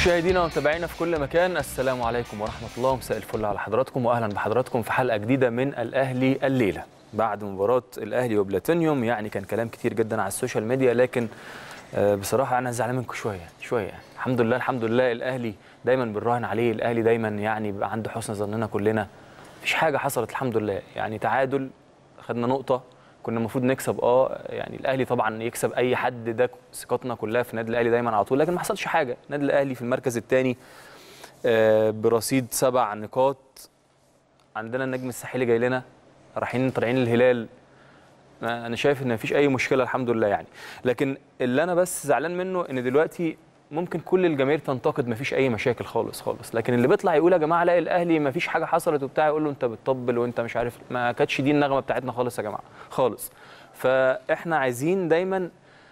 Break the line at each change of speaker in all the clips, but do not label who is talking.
مشاهدينا ومتابعينا في كل مكان السلام عليكم ورحمه الله ومساء الفل على حضراتكم واهلا بحضراتكم في حلقه جديده من الاهلي الليله بعد مباراه الاهلي وبلاتينيوم يعني كان كلام كتير جدا على السوشيال ميديا لكن آه، بصراحه انا زعلان منكم شويه شويه الحمد لله الحمد لله الاهلي دايما بنراهن عليه الاهلي دايما يعني بيبقى عنده حسن ظننا كلنا مفيش حاجه حصلت الحمد لله يعني تعادل خدنا نقطه كنا المفروض نكسب اه يعني الاهلي طبعا يكسب اي حد ده ثقتنا كلها في النادي الاهلي دايما على طول لكن ما حصلش حاجه النادي الاهلي في المركز الثاني برصيد سبع نقاط عندنا النجم الساحلي جاي لنا رايحين طالعين الهلال ما انا شايف ان مفيش اي مشكله الحمد لله يعني لكن اللي انا بس زعلان منه ان دلوقتي ممكن كل الجماهير تنتقد مفيش اي مشاكل خالص خالص لكن اللي بيطلع يقول يا جماعه لا الاهلي مفيش حاجه حصلت وبتاع يقول له انت بتطبل وانت مش عارف ما كانتش دي النغمه بتاعتنا خالص يا جماعه خالص فاحنا عايزين دايما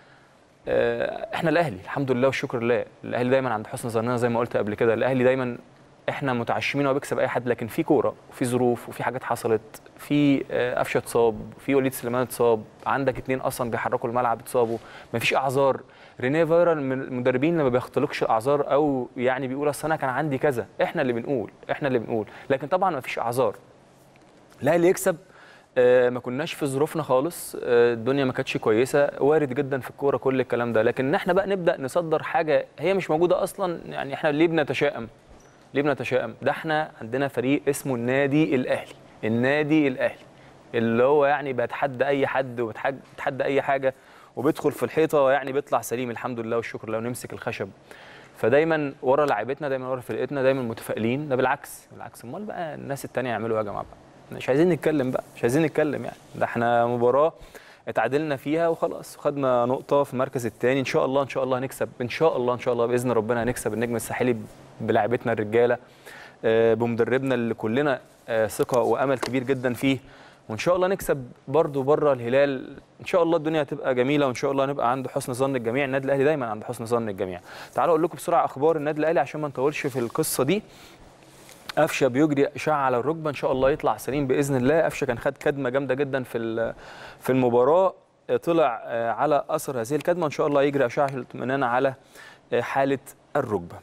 آه، احنا الاهلي الحمد لله والشكر لله الاهلي دايما عند حسن ظننا زي ما قلت قبل كده الاهلي دايما احنا متعشمين هو بيكسب اي حد لكن في كوره وفي ظروف وفي حاجات حصلت في آه، قفشه اتصاب في وليد سليمان اتصاب عندك اتنين اصلا بيحركوا الملعب اتصابوا مفيش اعذار رينيه فايرا من المدربين اللي ما بيختلقش الاعذار او يعني بيقول اصل انا كان عندي كذا احنا اللي بنقول احنا اللي بنقول لكن طبعا مفيش اعذار الاهلي يكسب آه، ما كناش في ظروفنا خالص آه، الدنيا ما كانتش كويسه وارد جدا في الكوره كل الكلام ده لكن احنا بقى نبدا نصدر حاجه هي مش موجوده اصلا يعني احنا ليه بنتشائم ليه بنتشائم ده احنا عندنا فريق اسمه النادي الاهلي النادي الاهلي اللي هو يعني بيتحدى اي حد وبيتحدى اي حاجه وبيدخل في الحيطه يعني بيطلع سليم الحمد لله والشكر لله ونمسك الخشب فدايما ورا لعيبتنا دايما ورا فرقتنا دايما متفائلين ده بالعكس بالعكس امال بقى الناس التانية يعملوا ايه يا جماعه بقى مش عايزين نتكلم بقى مش عايزين نتكلم يعني ده احنا مباراه اتعادلنا فيها وخلاص وخدنا نقطه في المركز الثاني ان شاء الله ان شاء الله هنكسب ان شاء الله ان شاء الله باذن ربنا هنكسب النجم الساحلي بلاعيبتنا الرجاله آه، بمدربنا اللي كلنا آه، ثقه وامل كبير جدا فيه وان شاء الله نكسب برضه بره الهلال ان شاء الله الدنيا هتبقى جميله وان شاء الله نبقى عند حسن ظن الجميع النادي الاهلي دايما عند حسن ظن الجميع تعالوا اقول لكم بسرعه اخبار النادي الاهلي عشان ما نطولش في القصه دي قفشه بيجري اشعه على الركبه ان شاء الله يطلع سليم باذن الله قفشه كان خد كدمه جامده جدا في ال- في المباراه طلع آه، على اثر هذه الكدمه ان شاء الله يجري اشعه الاطمئنان على آه، حاله الركبه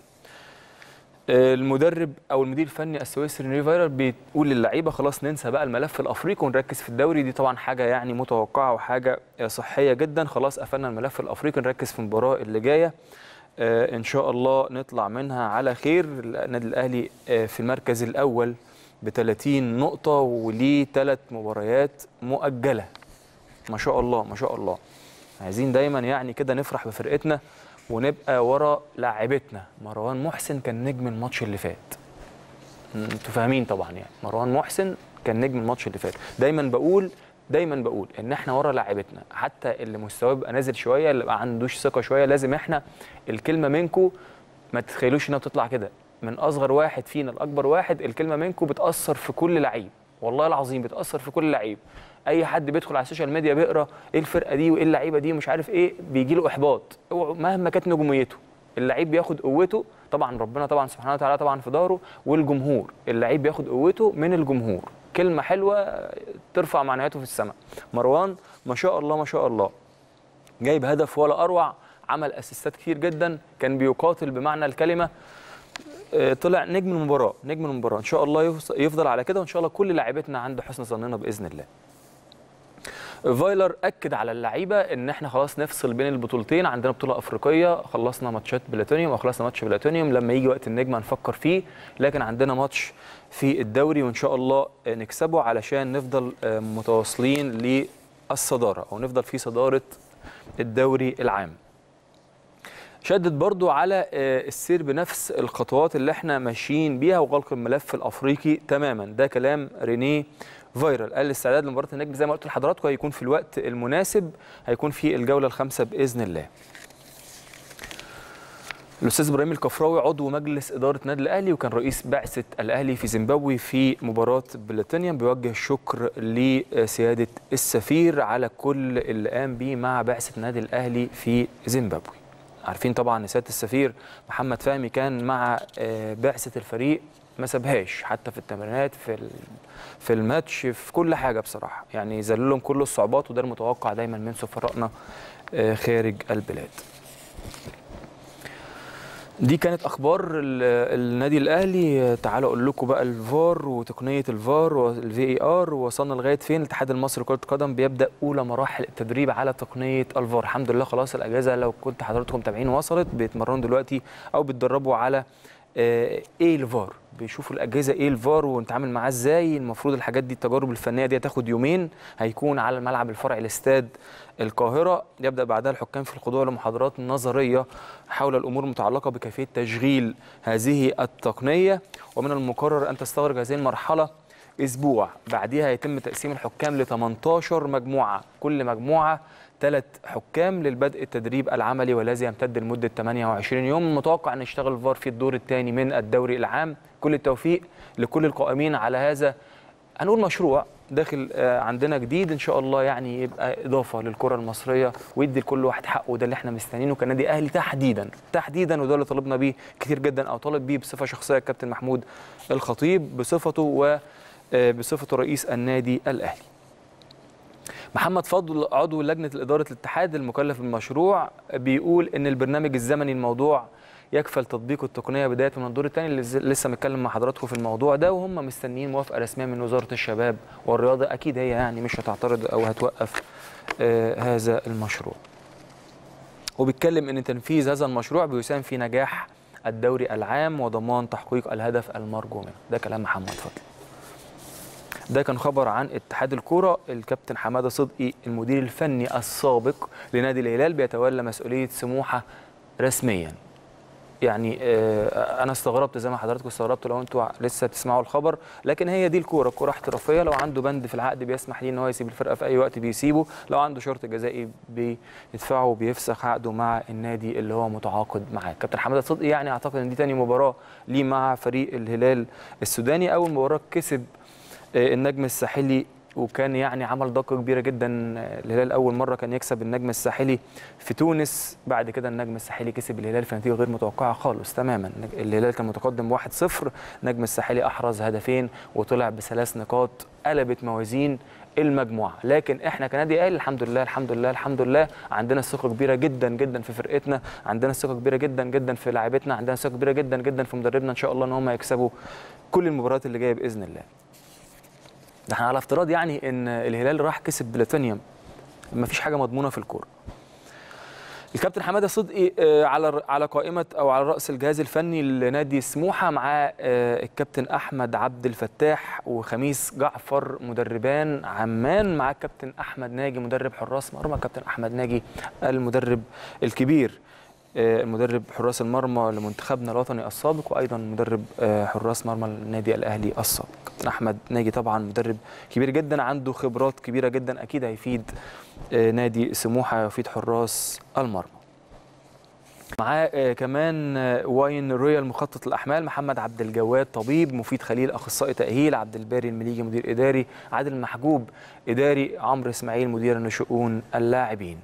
المدرب او المدير الفني السويسري ريفيرا بيقول للعيبه خلاص ننسى بقى الملف الافريقي ونركز في الدوري دي طبعا حاجه يعني متوقعه وحاجه صحيه جدا خلاص قفلنا الملف الافريقي نركز في المباراه اللي جايه آه، ان شاء الله نطلع منها على خير النادي الاهلي آه، في المركز الاول ب 30 نقطه وليه ثلاث مباريات مؤجله ما شاء الله ما شاء الله عايزين دايما يعني كده نفرح بفرقتنا ونبقى ورا لاعبتنا مروان محسن كان نجم الماتش اللي فات م، انتوا فاهمين طبعا يعني مروان محسن كان نجم الماتش اللي فات دايما بقول دايما بقول ان احنا ورا لاعبتنا حتى اللي مستواه بيبقى نازل شويه اللي ما عندوش ثقه شويه لازم احنا الكلمه منكم ما تتخيلوش انها بتطلع كده من اصغر واحد فينا لاكبر واحد الكلمه منكم بتاثر في كل لعيب والله العظيم بتاثر في كل لعيب اي حد بيدخل على السوشيال ميديا بيقرا ايه الفرقه دي وايه اللعيبه دي ومش عارف ايه بيجي له احباط اوعوا- مهما كانت نجوميته اللعيب بياخد قوته طبعا ربنا طبعا سبحانه وتعالى طبعا في ظهره والجمهور اللعيب بياخد قوته من الجمهور كلمه حلوه ترفع معنوياته في السماء مروان ما شاء الله ما شاء الله جايب هدف ولا اروع عمل اسيستات كتير جدا كان بيقاتل بمعنى الكلمه آه، طلع نجم المباراه نجم المباراه ان شاء الله يفض- يفضل على كده وان شاء الله كل لاعيبتنا عند حسن ظننا باذن الله فايلر اكد على اللعيبه ان احنا خلاص نفصل بين البطولتين عندنا بطوله افريقيه خلصنا ماتشات بلاتينيوم وخلصنا ماتش بلاتينيوم لما يجي وقت النجم هنفكر فيه لكن عندنا ماتش في الدوري وان شاء الله آه، نكسبه علشان نفضل آه، متواصلين للصداره او نفضل في صداره الدوري العام شدد برضو على آه، السير بنفس الخطوات اللي احنا ماشيين بيها وغلق الملف الافريقي تماما ده كلام رينيه فايرال قال الاستعداد لمباراه النجم زي ما قلت لحضراتكم هيكون في الوقت المناسب هيكون في الجوله الخامسه باذن الله الاستاذ ابراهيم الكفراوي عضو مجلس اداره النادي الاهلي وكان رئيس بعثه الاهلي في زيمبابوي في مباراه بلاتينيوم بيوجه الشكر لسياده السفير على كل اللي قام بيه مع بعثه النادي الاهلي في زيمبابوي عارفين طبعا ان سياده السفير محمد فهمي كان مع آه، بعثه الفريق ما سابهاش حتى في التمرينات في ال- في الماتش في كل حاجه بصراحه يعني ذللهم كل الصعوبات وده المتوقع دايما من سفرائنا آه، خارج البلاد دي كانت اخبار ال- النادي الاهلي تعالوا اقول لكم بقى الفار وتقنيه الفار والفي اي ار وصلنا لغايه فين الاتحاد المصري لكره القدم بيبدا اولى مراحل التدريب على تقنيه الفار الحمد لله خلاص الاجازه لو كنت حضراتكم متابعين وصلت بيتمرنوا دلوقتي او بيتدربوا على آه، ايه الفار بيشوفوا الاجهزه ايه الفار ونتعامل معاه ازاي المفروض الحاجات دي التجارب الفنيه دي هتاخد يومين هيكون على الملعب الفرعي لاستاد القاهره يبدا بعدها الحكام في الخضوع لمحاضرات نظريه حول الامور المتعلقه بكيفيه تشغيل هذه التقنيه ومن المقرر ان تستغرق هذه المرحله اسبوع بعدها يتم تقسيم الحكام ل 18 مجموعه كل مجموعه ثلاث حكام للبدء التدريب العملي والذي يمتد لمده 28 يوم المتوقع ان يشتغل الفار في الدور الثاني من الدوري العام كل التوفيق لكل القائمين على هذا هنقول مشروع داخل آه، عندنا جديد ان شاء الله يعني يبقى اضافه للكره المصريه ويدي لكل واحد حقه ده اللي احنا مستنيينه كنادي اهلي تحديدا تحديدا وده اللي طالبنا بيه كتير جدا او طالب بيه بصفه شخصيه الكابتن محمود الخطيب بصفته وبصفته رئيس النادي الاهلي محمد فضل عضو لجنه اداره الاتحاد المكلف بالمشروع بيقول ان البرنامج الزمني الموضوع يكفل تطبيق التقنيه بدايه من الدور الثاني اللي ز- لسه متكلم مع حضراتكم في الموضوع ده وهم مستنيين موافقه رسميه من وزاره الشباب والرياضه اكيد هي يعني مش هتعترض او هتوقف آه هذا المشروع وبيتكلم ان تنفيذ هذا المشروع بيساهم في نجاح الدوري العام وضمان تحقيق الهدف المرجو منه ده كلام محمد فضل ده كان خبر عن اتحاد الكوره الكابتن حماده صدقي المدير الفني السابق لنادي الهلال بيتولى مسؤوليه سموحه رسميا يعني آه، انا استغربت زي ما حضراتكم استغربتوا لو انتوا لسه بتسمعوا الخبر لكن هي دي الكوره الكوره احترافيه لو عنده بند في العقد بيسمح ليه ان هو يسيب الفرقه في اي وقت بيسيبه لو عنده شرط جزائي بيدفعه وبيفسخ عقده مع النادي اللي هو متعاقد معاه كابتن حماده صدقي يعني اعتقد ان دي تاني مباراه ليه مع فريق الهلال السوداني اول مباراه كسب آه، النجم الساحلي وكان يعني عمل ضجه كبيره جدا آه، الهلال اول مره كان يكسب النجم الساحلي في تونس بعد كده النجم الساحلي كسب الهلال في نتيجه غير متوقعه خالص تماما نج- الهلال كان متقدم 1-0 النجم الساحلي احرز هدفين وطلع بثلاث نقاط قلبت موازين المجموعه لكن احنا كنادي اهلي الحمد لله الحمد لله الحمد لله عندنا ثقه كبيره جدا جدا في فرقتنا عندنا ثقه كبيره جدا جدا في لاعبتنا عندنا ثقه كبيره جدا جدا في مدربنا ان شاء الله ان هم يكسبوا كل المباريات اللي جايه باذن الله ده احنا على افتراض يعني ان الهلال راح كسب بلاتينيوم ما فيش حاجه مضمونه في الكوره الكابتن حماده صدقي آه، على على قائمه او على راس الجهاز الفني لنادي سموحه مع الكابتن احمد عبد الفتاح وخميس جعفر مدربان عمان مع الكابتن احمد ناجي مدرب حراس مرمى كابتن احمد ناجي المدرب الكبير آه، المدرب حراس المرمى لمنتخبنا الوطني السابق وايضا مدرب آه، حراس مرمى النادي الاهلي السابق كابتن احمد ناجي طبعا مدرب كبير جدا عنده خبرات كبيره جدا اكيد هيفيد آه، نادي سموحه ويفيد حراس المرمى معاه آه، كمان آه، واين رويال مخطط الاحمال محمد عبد الجواد طبيب مفيد خليل اخصائي تاهيل عبد الباري المليجي مدير اداري عادل محجوب اداري عمرو اسماعيل مدير لشؤون اللاعبين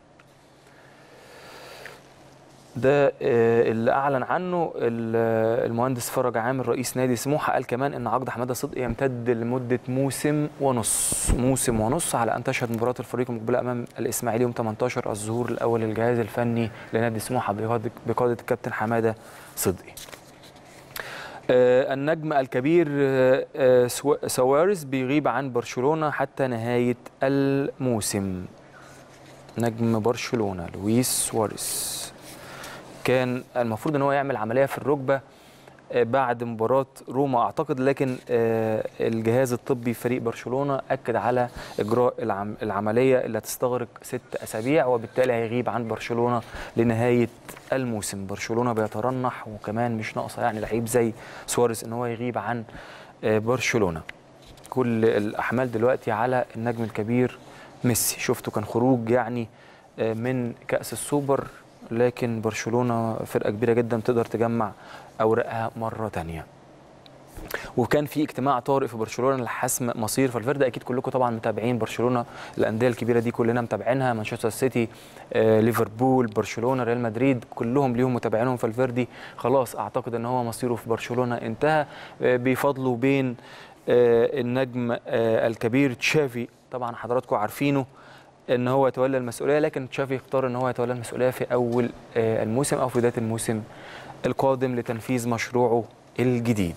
ده آه، اللي اعلن عنه ال- المهندس فرج عامر رئيس نادي سموحه قال كمان ان عقد حماده صدقي يمتد لمده موسم ونص موسم ونص على ان تشهد مباراه الفريق المقبله امام الاسماعيلي يوم 18 الظهور الاول للجهاز الفني لنادي سموحه بقياده بقياده الكابتن حماده صدقي آه، النجم الكبير آه، آه، سوا- سواريز بيغيب عن برشلونه حتى نهايه الموسم نجم برشلونه لويس سواريز كان المفروض ان هو يعمل عمليه في الركبه آه، بعد مباراه روما اعتقد لكن آه، الجهاز الطبي في فريق برشلونه اكد على اجراء العم العمليه اللي هتستغرق ست اسابيع وبالتالي هيغيب عن برشلونه لنهايه الموسم برشلونه بيترنح وكمان مش ناقصه يعني لعيب زي سواريز ان هو يغيب عن آه، برشلونه كل الاحمال دلوقتي على النجم الكبير ميسي شفته كان خروج يعني آه، من كاس السوبر لكن برشلونه فرقه كبيره جدا تقدر تجمع اوراقها مره تانية وكان في اجتماع طارئ في برشلونه لحسم مصير فالفيردي اكيد كلكم طبعا متابعين برشلونه الانديه الكبيره دي كلنا متابعينها مانشستر سيتي آه، ليفربول برشلونه ريال مدريد كلهم ليهم متابعينهم فالفيردي خلاص اعتقد ان هو مصيره في برشلونه انتهى آه، بيفضلوا بين آه، النجم آه، الكبير تشافي طبعا حضراتكم عارفينه ان هو يتولى المسؤوليه لكن تشافي اختار ان هو يتولى المسؤوليه في اول آه، الموسم او في بدايه الموسم القادم لتنفيذ مشروعه الجديد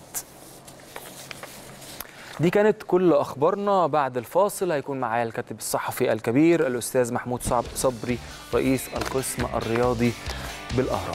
دي كانت كل اخبارنا بعد الفاصل هيكون معايا الكاتب الصحفي الكبير الاستاذ محمود صعب صبري رئيس القسم الرياضي بالاهرام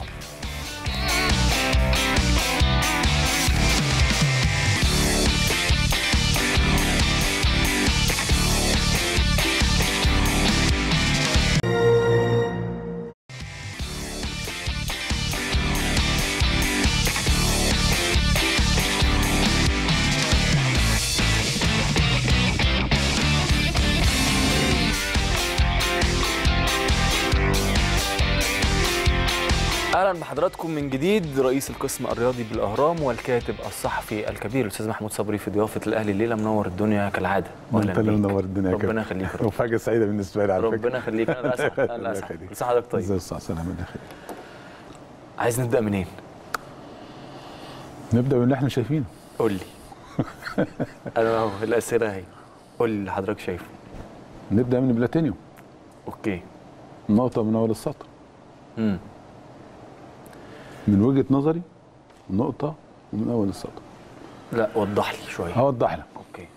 اهلا بحضراتكم من جديد رئيس القسم الرياضي بالاهرام والكاتب الصحفي الكبير الاستاذ محمود صبري في ضيافه الاهلي الليله منور الدنيا كالعاده
انت اللي
بيك.
منور الدنيا يا
ربنا
كابتن.
يخليك يا رب.
وفاجأة سعيدة بالنسبة لي على فكرة
ربنا يخليك انا اسعد انا
الله
اسعد
يخليك.
لسه حضرتك طيب
ازي الصحة سلام الله خير
عايز نبدا منين
نبدأ من اللي احنا شايفينه
قول لي انا اهو الاسئله اهي قول لي اللي حضرتك شايفه
نبدأ من بلاتينيوم
اوكي
نقطة من أول السطر
امم
من وجهة نظري نقطة ومن أول السطر
لا وضح لي شويه
هوضح لك
اوكي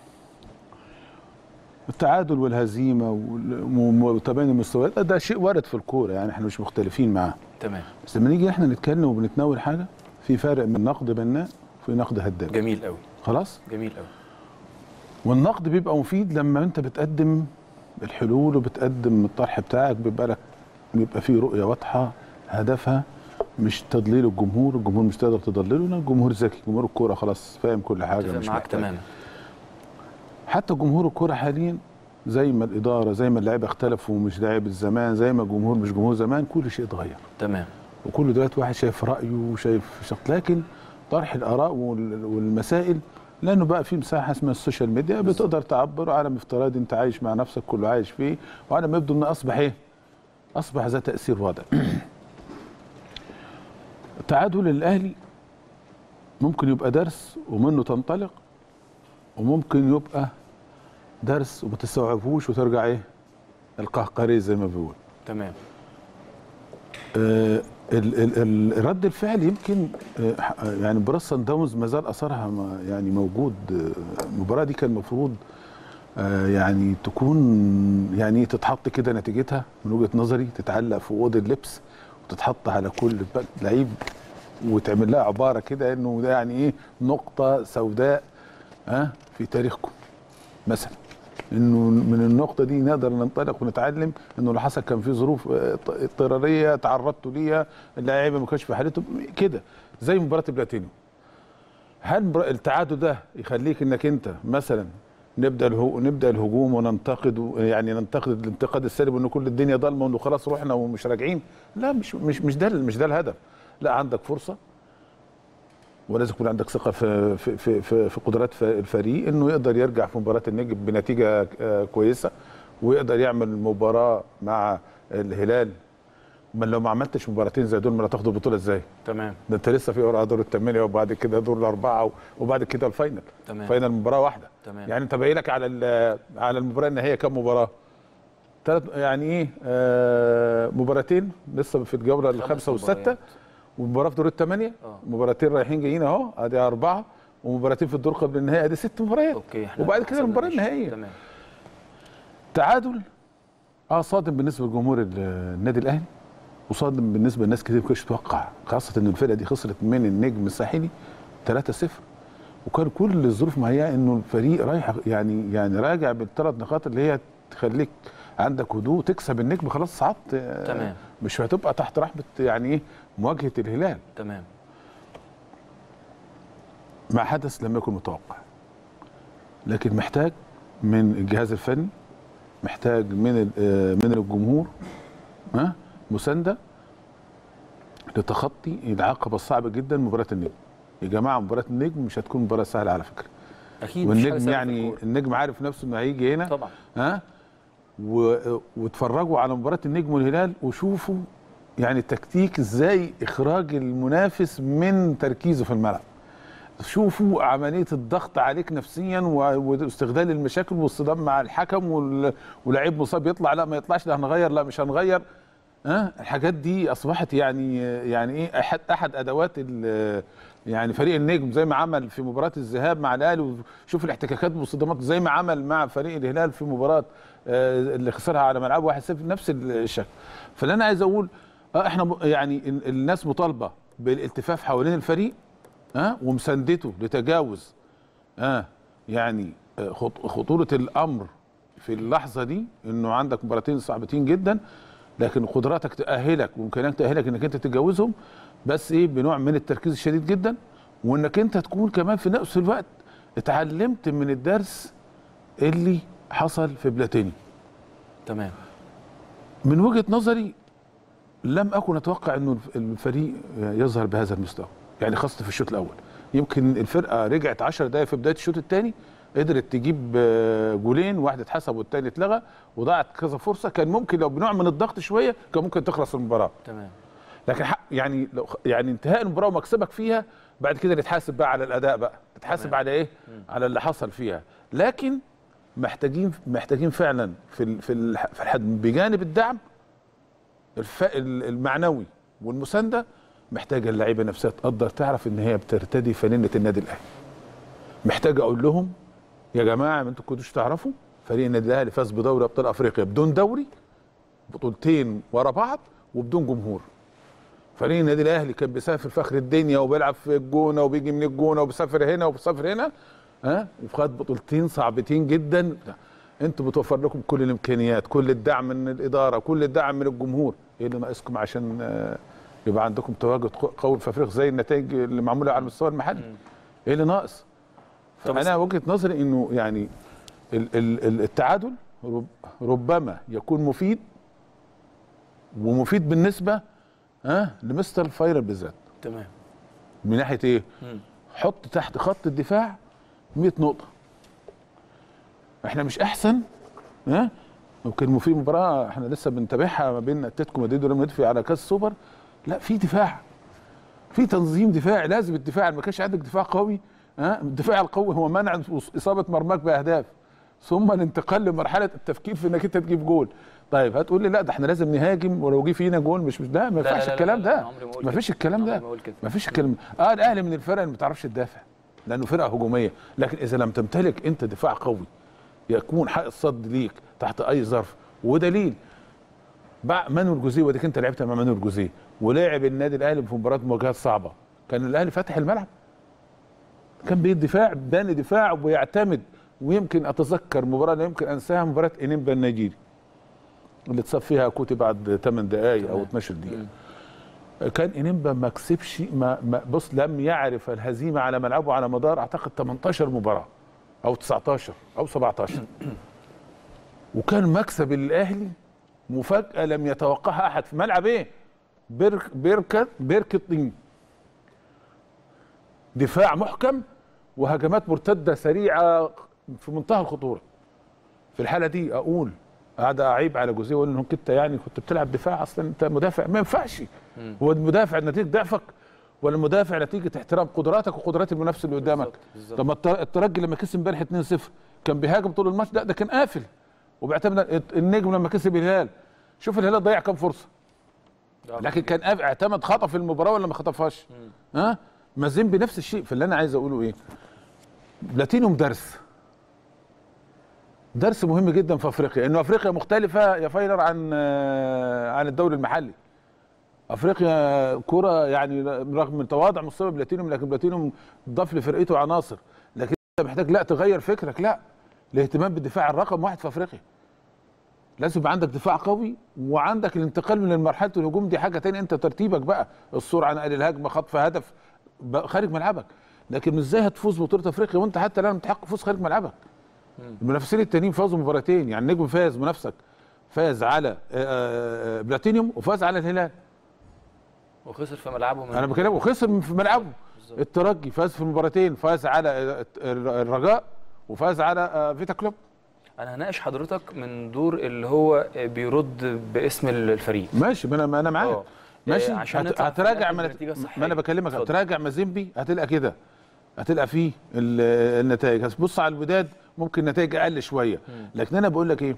التعادل والهزيمة وال- وتباين المستويات ده شيء وارد في الكورة يعني احنا مش مختلفين معاه
تمام
بس لما نيجي احنا نتكلم وبنتناول حاجة في فرق من نقد بناء وفي نقد هدام
جميل قوي
خلاص
جميل قوي
والنقد بيبقى مفيد لما انت بتقدم الحلول وبتقدم الطرح بتاعك بيبقى لك بيبقى فيه رؤيه واضحه هدفها مش تضليل الجمهور الجمهور مش تقدر تضلله لان الجمهور ذكي جمهور الكوره خلاص فاهم كل حاجه
اتفق
مش
معاك
محتاج.
تماما
حتى جمهور الكوره حاليا زي ما الاداره زي ما اللعيبه اختلفوا ومش لعيبه زمان زي ما الجمهور مش جمهور زمان كل شيء اتغير
تمام
وكل دلوقتي واحد شايف رايه وشايف شخص لكن طرح الاراء وال- والمسائل لانه بقى في مساحه اسمها السوشيال ميديا بتقدر تعبر عالم افتراضي انت عايش مع نفسك كله عايش فيه وعالم يبدو انه اصبح ايه؟ اصبح ذات تاثير واضح. تعادل الاهلي ممكن يبقى درس ومنه تنطلق وممكن يبقى درس وما تستوعبهوش وترجع ايه؟ القهقري زي ما بيقول.
تمام
آه، ال- ال- ال- رد الفعل يمكن آه، ح- يعني مباراه سان داونز ما زال اثرها ما- يعني موجود آه، المباراه دي كان المفروض آه، يعني تكون يعني تتحط كده نتيجتها من وجهه نظري تتعلق في اوضه اللبس وتتحط على كل ب- لعيب وتعمل لها عباره كده انه ده يعني ايه نقطه سوداء ها في تاريخكم مثلا انه من النقطه دي نقدر ننطلق ونتعلم انه اللي حصل كان في ظروف آه، اضط- اضطراريه تعرضتوا ليها اللاعيبه ما كانش في حالتهم كده زي مباراه بلاتينيوم هل مبار- التعادل ده يخليك انك انت مثلا نبدا الهو... نبدا الهجوم وننتقد و- يعني ننتقد الانتقاد السلبي انه كل الدنيا ضلمه وانه خلاص رحنا ومش راجعين لا مش مش مش ده مش ده الهدف لا عندك فرصه ولازم يكون عندك ثقه في في في في, في قدرات ف- الفريق انه يقدر يرجع في مباراه النجم بنتيجه آه، كويسه ويقدر يعمل مباراه مع الهلال ما لو ما عملتش مباراتين زي دول ما هتاخد البطوله ازاي؟
تمام
ده انت لسه في قرعه دور الثمانيه وبعد كده دور الاربعه وبعد كده الفاينل
تمام.
فاينل مباراه واحده
تمام.
يعني انت باقي لك على ال- على المباراه النهائيه كام مباراه؟ ثلاث يعني ايه آه مباراتين لسه في الجوله الخامسه والسته
مباريات.
ومباراه في دور الثمانيه
اه.
مباراتين رايحين جايين اهو ادي اربعه ومباراتين في الدور قبل النهائي ادي ست مباريات
اوكي احنا
وبعد كده
حسبنا
المباراه
ماشي.
النهائيه
تمام
تعادل اه صادم بالنسبه لجمهور ال- النادي الاهلي وصادم بالنسبه لناس كتير ما كانتش تتوقع خاصه ان الفرقه دي خسرت من النجم الساحلي 3-0 وكان كل الظروف مهيئه انه الفريق رايح يعني يعني راجع بالثلاث نقاط اللي هي تخليك عندك هدوء تكسب النجم خلاص صعدت آه،
تمام.
مش هتبقى تحت رحمه يعني ايه مواجهه الهلال
تمام
ما حدث لم يكن متوقع لكن محتاج من الجهاز الفني محتاج من ال- آه، من الجمهور ها مسانده لتخطي العقبه الصعبه جدا مباراه النجم يا جماعه مباراه النجم مش هتكون مباراه سهله على فكره
اكيد مش حاجة
والنجم
سهلة في
يعني
الكورة.
النجم عارف نفسه انه هيجي هنا
طبعا
ها و... واتفرجوا على مباراه النجم والهلال وشوفوا يعني التكتيك ازاي اخراج المنافس من تركيزه في الملعب شوفوا عمليه الضغط عليك نفسيا و- واستغلال المشاكل والصدام مع الحكم وال- ولاعيب مصاب يطلع لا ما يطلعش لا هنغير لا مش هنغير ها الحاجات دي اصبحت يعني يعني ايه احد احد ادوات ال- يعني فريق النجم زي ما عمل في مباراه الذهاب مع الاهلي وشوف الاحتكاكات والصدامات زي ما عمل مع فريق الهلال في مباراه آه، اللي خسرها على ملعبه 1-0 نفس الشكل فاللي انا عايز اقول اه احنا م- يعني ال- الناس مطالبه بالالتفاف حوالين الفريق ها ومساندته لتجاوز ها يعني آه، خط- خطوره الامر في اللحظه دي انه عندك مباراتين صعبتين جدا لكن قدراتك تاهلك وامكانياتك تاهلك انك انت تتجاوزهم بس ايه بنوع من التركيز الشديد جدا وانك انت تكون كمان في نفس الوقت اتعلمت من الدرس اللي حصل في بلاتيني
تمام
من وجهه نظري لم اكن اتوقع انه الف- الفريق يظهر بهذا المستوى يعني خاصه في الشوط الاول يمكن الفرقه رجعت 10 دقائق في بدايه الشوط الثاني قدرت تجيب آه، جولين واحد اتحسب والتاني اتلغى وضاعت كذا فرصه كان ممكن لو بنوع من الضغط شويه كان ممكن تخلص المباراه
تمام
لكن حق يعني لو يعني انتهاء المباراه ومكسبك فيها بعد كده نتحاسب بقى على الاداء بقى تتحاسب
تمام.
على ايه على اللي حصل فيها لكن محتاجين محتاجين فعلا في ال- في الح- في الحد بجانب الدعم الف... ال- المعنوي والمسانده محتاجه اللعيبه نفسها تقدر تعرف ان هي بترتدي فانله النادي الاهلي محتاج اقول لهم يا جماعه ما انتوا كنتوش تعرفوا فريق النادي الاهلي فاز بدوري ابطال افريقيا بدون دوري بطولتين ورا بعض وبدون جمهور فريق النادي الاهلي كان بيسافر في اخر الدنيا وبيلعب في الجونه وبيجي من الجونه وبيسافر هنا وبيسافر هنا ها وخد بطولتين صعبتين جدا انتوا بتوفر لكم كل الامكانيات كل الدعم من الاداره كل الدعم من الجمهور ايه اللي ناقصكم عشان آه، يبقى عندكم تواجد ق- قوي في افريقيا زي النتائج اللي معموله على المستوى المحلي ايه اللي ناقص
طب
فانا وجهه نظري انه يعني ال- ال- ال- التعادل رب- ربما يكون مفيد ومفيد بالنسبه ها لمستر فايرر بالذات
تمام
من ناحيه ايه؟
مم.
حط تحت خط الدفاع 100 نقطه احنا مش احسن ها ممكن في مباراه احنا لسه بنتابعها ما بين اتلتيكو مدريد وريال مدريد على كاس سوبر لا في دفاع في تنظيم دفاعي لازم الدفاع ما كانش عندك دفاع قوي ها الدفاع القوي هو منع اصابه مرماك باهداف ثم الانتقال لمرحله التفكير في انك انت تجيب جول طيب هتقول لي لا ده احنا لازم نهاجم ولو جه فينا جول مش مش ده ما
لا، لا،
ينفعش
لا،
الكلام
لا، لا،
ده
عمري ما أقول
ما
كده.
فيش الكلام
عمري
ده
ما أقول كده.
ما فيش الكلام ده. اه الاهلي من الفرق اللي ما بتعرفش تدافع لانه فرقه هجوميه لكن اذا لم تمتلك انت دفاع قوي يكون حق الصد ليك تحت اي ظرف ودليل بع- مانويل جوزيه وديك انت لعبت مع مانويل جوزيه ولعب النادي الاهلي في مباراه مواجهات صعبه كان الاهلي فاتح الملعب كان بيدفاع باني دفاع ويعتمد ويمكن اتذكر مباراه لا يمكن انساها مباراه انيمبا النيجيري اللي اتصاب فيها كوتي بعد 8 دقائق او
تمام.
12 دقيقه كان انيمبا ما كسبش ما ما بص لم يعرف الهزيمه على ملعبه على مدار اعتقد 18 مباراه او 19 او 17 وكان مكسب الاهلي مفاجاه لم يتوقعها احد في ملعب ايه؟ بيرك بيركت بيركت طين دفاع محكم وهجمات مرتده سريعه في منتهى الخطوره في الحاله دي اقول قاعد اعيب على جوزيه واقول انك انت يعني كنت بتلعب دفاع اصلا انت مدافع ما ينفعش هو المدافع نتيجه ضعفك ولا المدافع نتيجه احترام قدراتك وقدرات المنافس اللي قدامك
بالظبط، بالظبط.
طب ما التر- الترجي لما كسب امبارح 2-0 كان بيهاجم طول الماتش لا ده كان قافل وبيعتمد النجم لما كسب الهلال شوف الهلال ضيع كام فرصه لكن كان قاف- اعتمد خطف المباراه ولا ما خطفهاش ها مازيمبي نفس الشيء فاللي انا عايز اقوله ايه بلاتينيوم درس درس مهم جدا في افريقيا انه افريقيا مختلفه يا فايلر عن آه، عن الدوري المحلي افريقيا كره يعني رغم من تواضع مستوى بلاتينيوم لكن بلاتينيوم ضاف لفرقته عناصر لكن انت محتاج لا تغير فكرك لا الاهتمام بالدفاع الرقم واحد في افريقيا لازم يبقى عندك دفاع قوي وعندك الانتقال من مرحله الهجوم دي حاجه تانية انت ترتيبك بقى السرعه نقل الهجمه خطف هدف بقى خارج ملعبك لكن ازاي هتفوز بطوله افريقيا وانت حتى الان متحقق فوز خارج ملعبك المنافسين التانيين فازوا مباراتين يعني النجم فاز منافسك فاز على آه، آه، بلاتينيوم وفاز على الهلال
وخسر في ملعبه من
انا بكلمك وخسر في ملعبه
بالظبط.
الترجي فاز في المباراتين فاز على آه، الرجاء وفاز على آه، فيتا كلوب
انا هناقش حضرتك من دور اللي هو بيرد باسم الفريق
ماشي ما انا ما انا معاك
آه.
ماشي
آه، عشان
هت-
نطلع في
هتراجع
الآخر
ما
بنتيجة صحية.
ما انا بكلمك
اتفضل.
هتراجع مازيمبي هتلقى كده هتلقى فيه ال- النتائج هتبص على الوداد ممكن نتائج اقل شويه لكن انا بقول لك ايه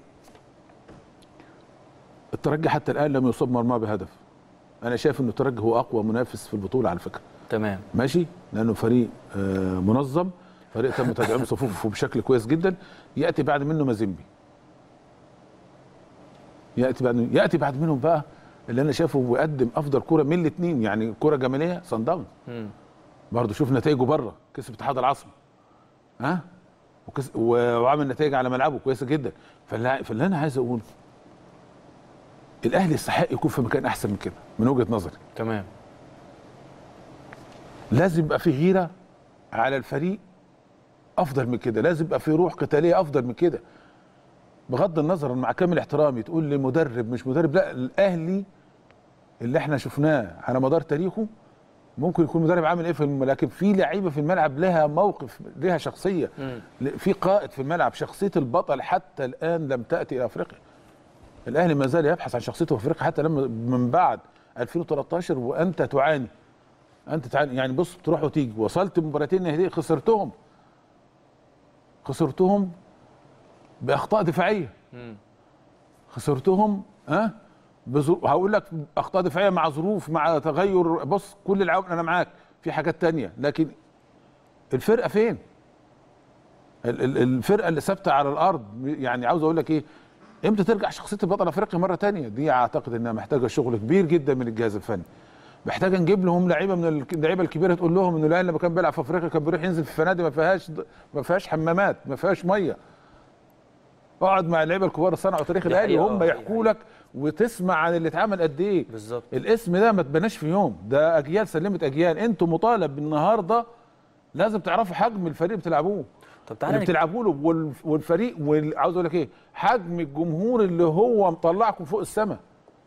الترجي حتى الان لم يصاب مرمى بهدف انا شايف ان الترجي هو اقوى منافس في البطوله على فكره
تمام
ماشي لانه فريق آه، منظم فريق تم تدعيم صفوفه بشكل كويس جدا ياتي بعد منه مازيمبي ياتي بعد ياتي بعد منهم بقى اللي انا شايفه بيقدم افضل كوره من الاثنين يعني كوره جماليه صن داونز
مم.
برضه شوف نتائجه بره كسب اتحاد العاصمه ها وكس... و- وعمل نتائج على ملعبه كويسه جدا فاللي, فاللي انا عايز اقوله الاهلي يستحق يكون في مكان احسن من كده من وجهه نظري
تمام
لازم يبقى في غيره على الفريق افضل من كده لازم يبقى في روح قتاليه افضل من كده بغض النظر مع كامل احترامي تقول لي مدرب مش مدرب لا الاهلي اللي احنا شفناه على مدار تاريخه ممكن يكون مدرب عامل ايه في الم... لكن في لعيبه في الملعب لها موقف لها شخصيه
مم.
في قائد في الملعب شخصيه البطل حتى الان لم تاتي الى افريقيا الاهلي ما زال يبحث عن شخصيته في افريقيا حتى لما من بعد 2013 وانت تعاني انت تعاني يعني بص تروح وتيجي وصلت مباراتين نهائيه خسرتهم خسرتهم باخطاء دفاعيه
مم.
خسرتهم ها بظروف هقول لك اخطاء دفاعيه مع ظروف مع تغير بص كل العوامل انا معاك في حاجات تانية لكن الفرقه فين ال- ال- الفرقه اللي ثابته على الارض يعني عاوز اقول لك ايه امتى ترجع شخصيه بطل افريقيا مره تانية دي اعتقد انها محتاجه شغل كبير جدا من الجهاز الفني محتاجه نجيب لهم لعيبه من ال- اللعيبه الكبيره تقول لهم انه الاهلي لما كان بيلعب في افريقيا كان بيروح ينزل في فنادق ما فيهاش ما فيهاش حمامات ما فيهاش ميه اقعد مع اللعيبه الكبار صنعوا تاريخ
دي
الاهلي
حقيقة،
وهم
آه،
يحكوا لك وتسمع عن اللي اتعمل قد ايه
بالظبط
الاسم ده ما اتبناش في يوم ده اجيال سلمت اجيال انتوا مطالب النهارده لازم تعرفوا حجم الفريق اللي بتلعبوه
طب تعالى
اللي
نك-
بتلعبوا له وال- والفريق وال- عاوز اقول لك ايه حجم الجمهور اللي هو مطلعكم فوق السماء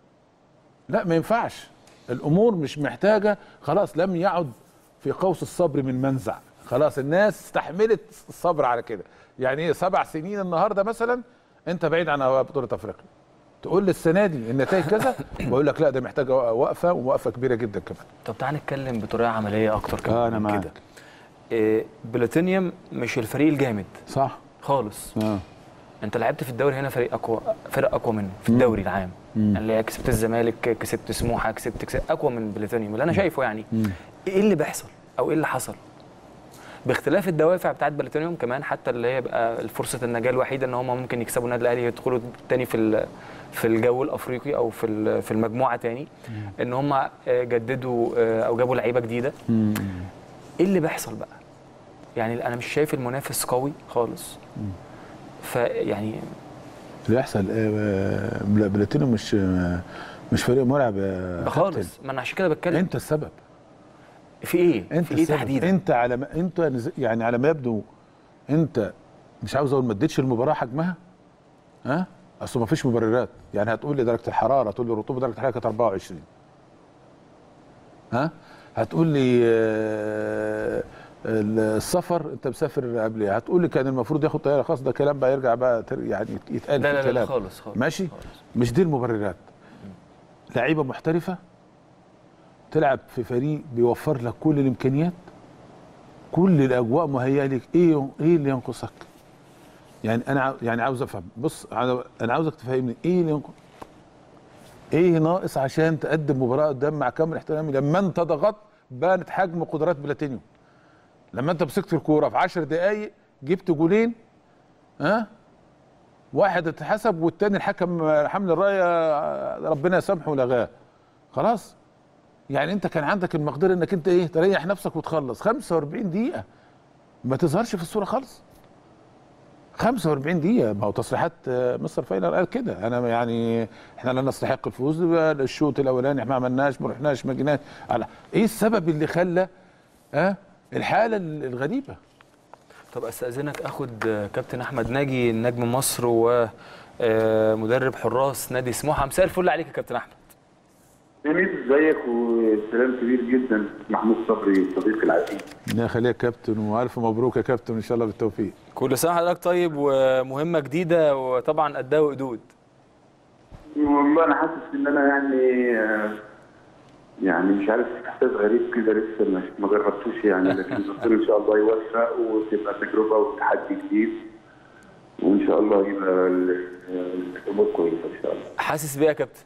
لا ما ينفعش الامور مش محتاجه خلاص لم يعد في قوس الصبر من منزع خلاص الناس استحملت الصبر على كده يعني ايه سبع سنين النهارده مثلا انت بعيد عن بطوله افريقيا تقول لي السنه دي النتائج كذا بقول لك لا ده محتاجه وقفه ووقفه كبيره جدا كمان
طب تعالى نتكلم بطريقه عمليه اكتر كمان
آه، أنا
من
معاك.
كده إيه بلاتينيوم مش الفريق الجامد
صح
خالص
اه
انت لعبت في الدوري هنا فريق اقوى فرق اقوى منه في الدوري العام يعني كسبت الزمالك كسبت سموحه كسبت, كسبت اقوى من بلاتينيوم اللي انا شايفه يعني ايه اللي بيحصل او ايه اللي حصل باختلاف الدوافع بتاعت بلاتينيوم كمان حتى اللي هي بقى فرصه النجاه الوحيده ان هم ممكن يكسبوا النادي الاهلي يدخلوا تاني في ال- في الجو الافريقي او في ال- في المجموعه تاني ان هم آه، جددوا آه، او جابوا لعيبه جديده ايه اللي بيحصل بقى يعني انا مش شايف المنافس قوي خالص فيعني
اللي يحصل آه، بلا- بلاتينو مش آه، مش فريق مرعب يا كابتن.
خالص ما انا عشان كده بتكلم
انت السبب
في ايه
انت
في ايه
السبب.
تحديدا
انت على ما انت نز- يعني على ما يبدو انت مش عاوز اقول ما اديتش المباراه حجمها ها اصل ما فيش مبررات يعني هتقول لي درجه الحراره هتقول لي الرطوبه درجه الحراره كانت 24 ها هتقول لي آه، السفر انت مسافر قبل إيه؟ هتقول لي كان المفروض ياخد طياره خاص ده كلام بقى يرجع بقى تر- يعني يتقال
لا
في
لا لا
الكلام
خالص خالص
ماشي
خالص.
مش دي المبررات لعيبه محترفه تلعب في فريق بيوفر لك كل الامكانيات كل الاجواء مهيئه لك ايه ايه اللي ينقصك يعني انا عاو- يعني عاوز افهم بص انا أنا عاوزك تفهمني ايه اللي ينقص ايه ناقص عشان تقدم مباراه قدام مع كامل احترامي لما انت ضغطت بانت حجم قدرات بلاتينيوم لما انت مسكت الكوره في 10 دقائق جبت جولين ها واحد اتحسب والتاني الحكم حمل الرايه ربنا يسامحه ولغاه خلاص يعني انت كان عندك المقدره انك انت ايه تريح نفسك وتخلص 45 دقيقه ما تظهرش في الصوره خالص 45 دقيقة ما هو تصريحات آه، مستر فايلر قال كده أنا يعني إحنا لا نستحق الفوز الشوط الأولاني إحنا ما عملناش ما رحناش ما جيناش على إيه السبب اللي خلى ها الحالة الغريبة
طب استاذنك اخد آه، كابتن احمد ناجي نجم مصر ومدرب حراس نادي سموحه مساء الفل عليك يا كابتن احمد
جميل ازيك وسلام كبير جدا محمود صبري صديقي العزيز
يا خليك يا كابتن والف مبروك يا كابتن ان شاء الله بالتوفيق
كل سنه حضرتك طيب ومهمه جديده وطبعا قدها وقدود
والله انا حاسس ان انا يعني آه، يعني مش عارف احساس غريب كده لسه ما- ما جربتوش يعني لكن ربنا ان شاء الله يوفق وتبقى تجربه وتحدي جديد وان شاء الله يبقى ال- الامور كويسه ان شاء الله
حاسس بيه يا كابتن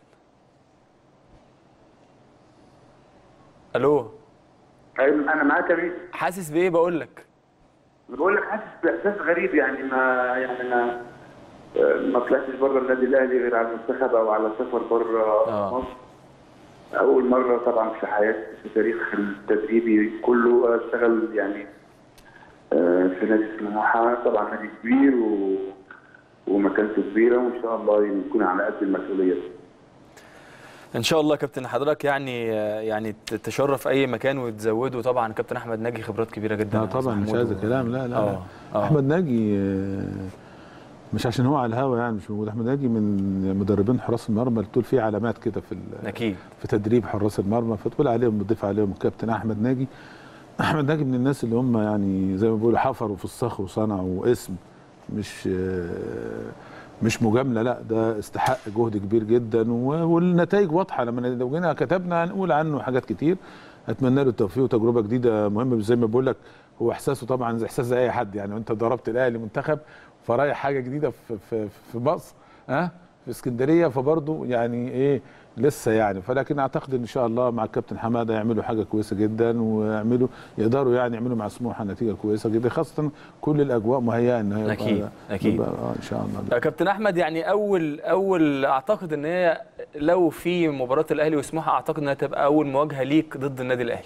الو
أيوة، انا معاك يا ميدو
حاسس بايه بقول لك
بقول لك حاسس باحساس غريب يعني ما يعني ما ما طلعتش بره النادي الاهلي غير على المنتخب او على سفر بره
آه.
مصر اول مره طبعا في حياتي في تاريخ التدريبي كله اشتغل يعني آه، في نادي سموحه طبعا نادي كبير و... ومكانته كبيره وان شاء الله نكون على قد المسؤوليه
ان شاء الله يا كابتن حضرتك يعني يعني تشرف اي مكان وتزوده طبعا كابتن احمد ناجي خبرات كبيره جدا
لا
يا أستاذ
طبعا مش
محمود
عايز
و-
كلام لا لا,
آه،
لا.
آه.
احمد ناجي آه، مش عشان هو على الهوا يعني مش موجود احمد ناجي من مدربين حراس المرمى اللي تقول فيه علامات كده في ال-
اكيد
في تدريب حراس المرمى فتقول عليهم بتضيف عليهم الكابتن احمد ناجي احمد ناجي من الناس اللي هم يعني زي ما بيقولوا حفروا في الصخر وصنعوا اسم مش آه، مش مجامله لا ده استحق جهد كبير جدا و- والنتائج واضحه لما لو جينا كتبنا هنقول عنه حاجات كتير اتمنى له التوفيق وتجربه جديده مهمه زي ما بقول لك هو احساسه طبعا زي احساس زي اي حد يعني وانت ضربت الاهلي منتخب فرايح حاجه جديده في في في مصر ها في اسكندريه فبرضه يعني ايه لسه يعني فلكن اعتقد ان شاء الله مع الكابتن حماده يعملوا حاجه كويسه جدا ويعملوا يقدروا يعني يعملوا مع سموحه نتيجه كويسه جدا خاصه كل الاجواء مهيئه ان هي
أكيد، أكيد.
اه ان شاء الله
يا كابتن احمد يعني اول اول اعتقد ان هي لو في مباراه الاهلي وسموحه اعتقد انها تبقى اول مواجهه ليك ضد النادي الاهلي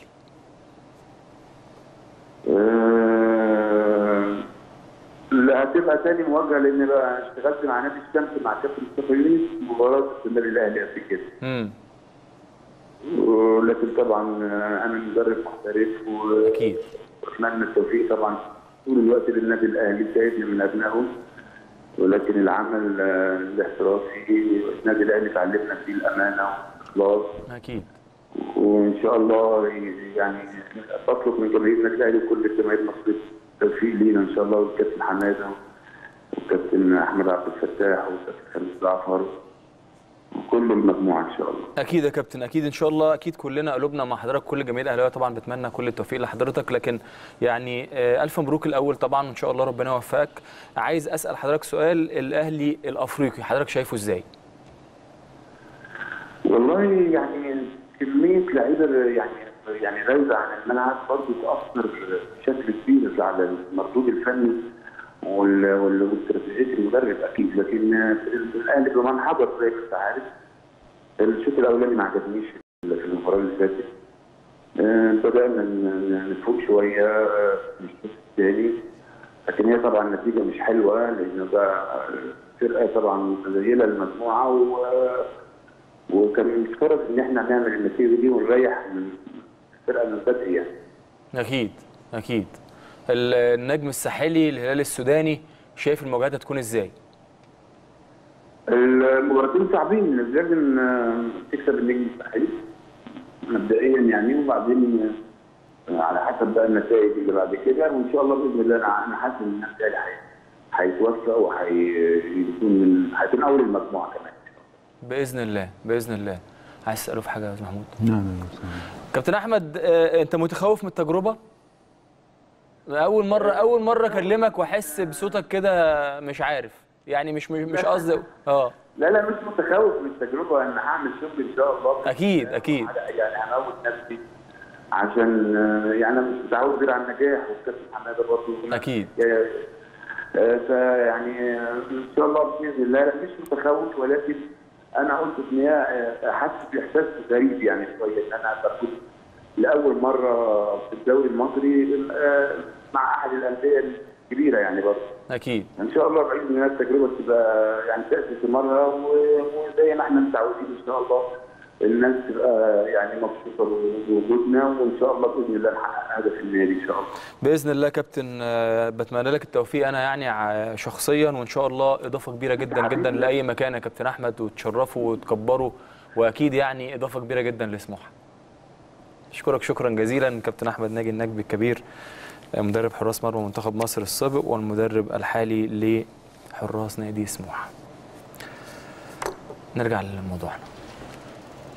آه، لا هتبقى تاني مواجهه لان بقى اشتغلت مع نادي الشمس مع كابتن مصطفى يونس مباراه النادي الاهلي قبل كده
امم
ولكن طبعا آه، انا مدرب محترف و-
اكيد
واتمنى التوفيق طبعا طول الوقت للنادي الاهلي سيدنا من ابنائهم ولكن العمل آه، الاحترافي النادي الاهلي تعلمنا فيه الامانه والاخلاص
اكيد
وان شاء الله يعني بطلب من جماهير النادي الاهلي وكل الجماهير المصريه التوفيق لينا ان شاء الله والكابتن حماده والكابتن احمد عبد الفتاح والكابتن خالد جعفر وكل المجموعه ان شاء الله.
اكيد يا كابتن اكيد ان شاء الله اكيد كلنا قلوبنا مع حضرتك كل جماهير الاهلاويه طبعا بتمنى كل التوفيق لحضرتك لكن يعني آه، الف مبروك الاول طبعا وان شاء الله ربنا يوفقك عايز اسال حضرتك سؤال الاهلي الافريقي حضرتك شايفه ازاي
والله يعني كميه لعيبه يعني يعني غايبه عن الملعب برضه تاثر بشكل كبير على المردود الفني وال- وال- واستراتيجيه المدرب اكيد لكن الاهلي بمن حضر زي ما انت عارف الشوط الاولاني ما عجبنيش في المباراه اللي فاتت آه، بدانا ن- نفوق شويه آه، في الشوط الثاني لكن هي طبعا النتيجه مش حلوه لان ده فرقه طبعا قليله المجموعه و وكان المفترض ان احنا نعمل النتيجه دي ونريح الفرقه من البدء يعني.
اكيد اكيد ال- النجم الساحلي الهلال السوداني شايف المواجهات هتكون ازاي
المباراتين صعبين لازم آه، تكسب النجم الساحلي مبدئيا يعني وبعدين آه، على حسب بقى النتائج اللي بعد كده وان شاء الله باذن الله انا انا حاسس ان النادي الأهلي هي- هيتوفق وهيكون من هيكون اول المجموعه كمان.
باذن الله باذن الله عايز تساله في حاجه يا أستاذ محمود
لا لا لا
كابتن احمد آه، انت متخوف من التجربه اول مره اول مره اكلمك واحس بصوتك كده مش عارف يعني مش مش مش قصدي اه
لا لا مش متخوف من التجربه ان هعمل شغل ان شاء الله
أكيد، أكيد.
يعني هموت نفسي عشان آه، يعني انا مش متعود غير على النجاح والكابتن حماده برضه
أكيد.
آه، آه، فيعني آه، ان شاء الله باذن الله لا، مش متخوف ولكن انا قلت ان هي آه، حاسس باحساس غريب يعني شويه ان انا بكون لاول مره في الدوري المصري آه، مع احد الانديه الكبيره يعني برضه
اكيد
ان شاء الله باذن الله التجربه تبقى يعني تاتي ثمارها و- وزي ما احنا متعودين ان شاء الله الناس تبقى يعني مبسوطه بوجودنا وان شاء الله باذن الله نحقق هدف النادي ان شاء الله.
باذن الله يا كابتن آه، بتمنى لك التوفيق انا يعني ع- شخصيا وان شاء الله اضافه كبيره جدا جدا لاي مكان يا كابتن احمد وتشرفوا وتكبروا واكيد يعني اضافه كبيره جدا لسموحه اشكرك شكرا جزيلا كابتن احمد ناجي النجبي الكبير آه، مدرب حراس مرمى منتخب مصر السابق والمدرب الحالي لحراس نادي سموحه نرجع لموضوعنا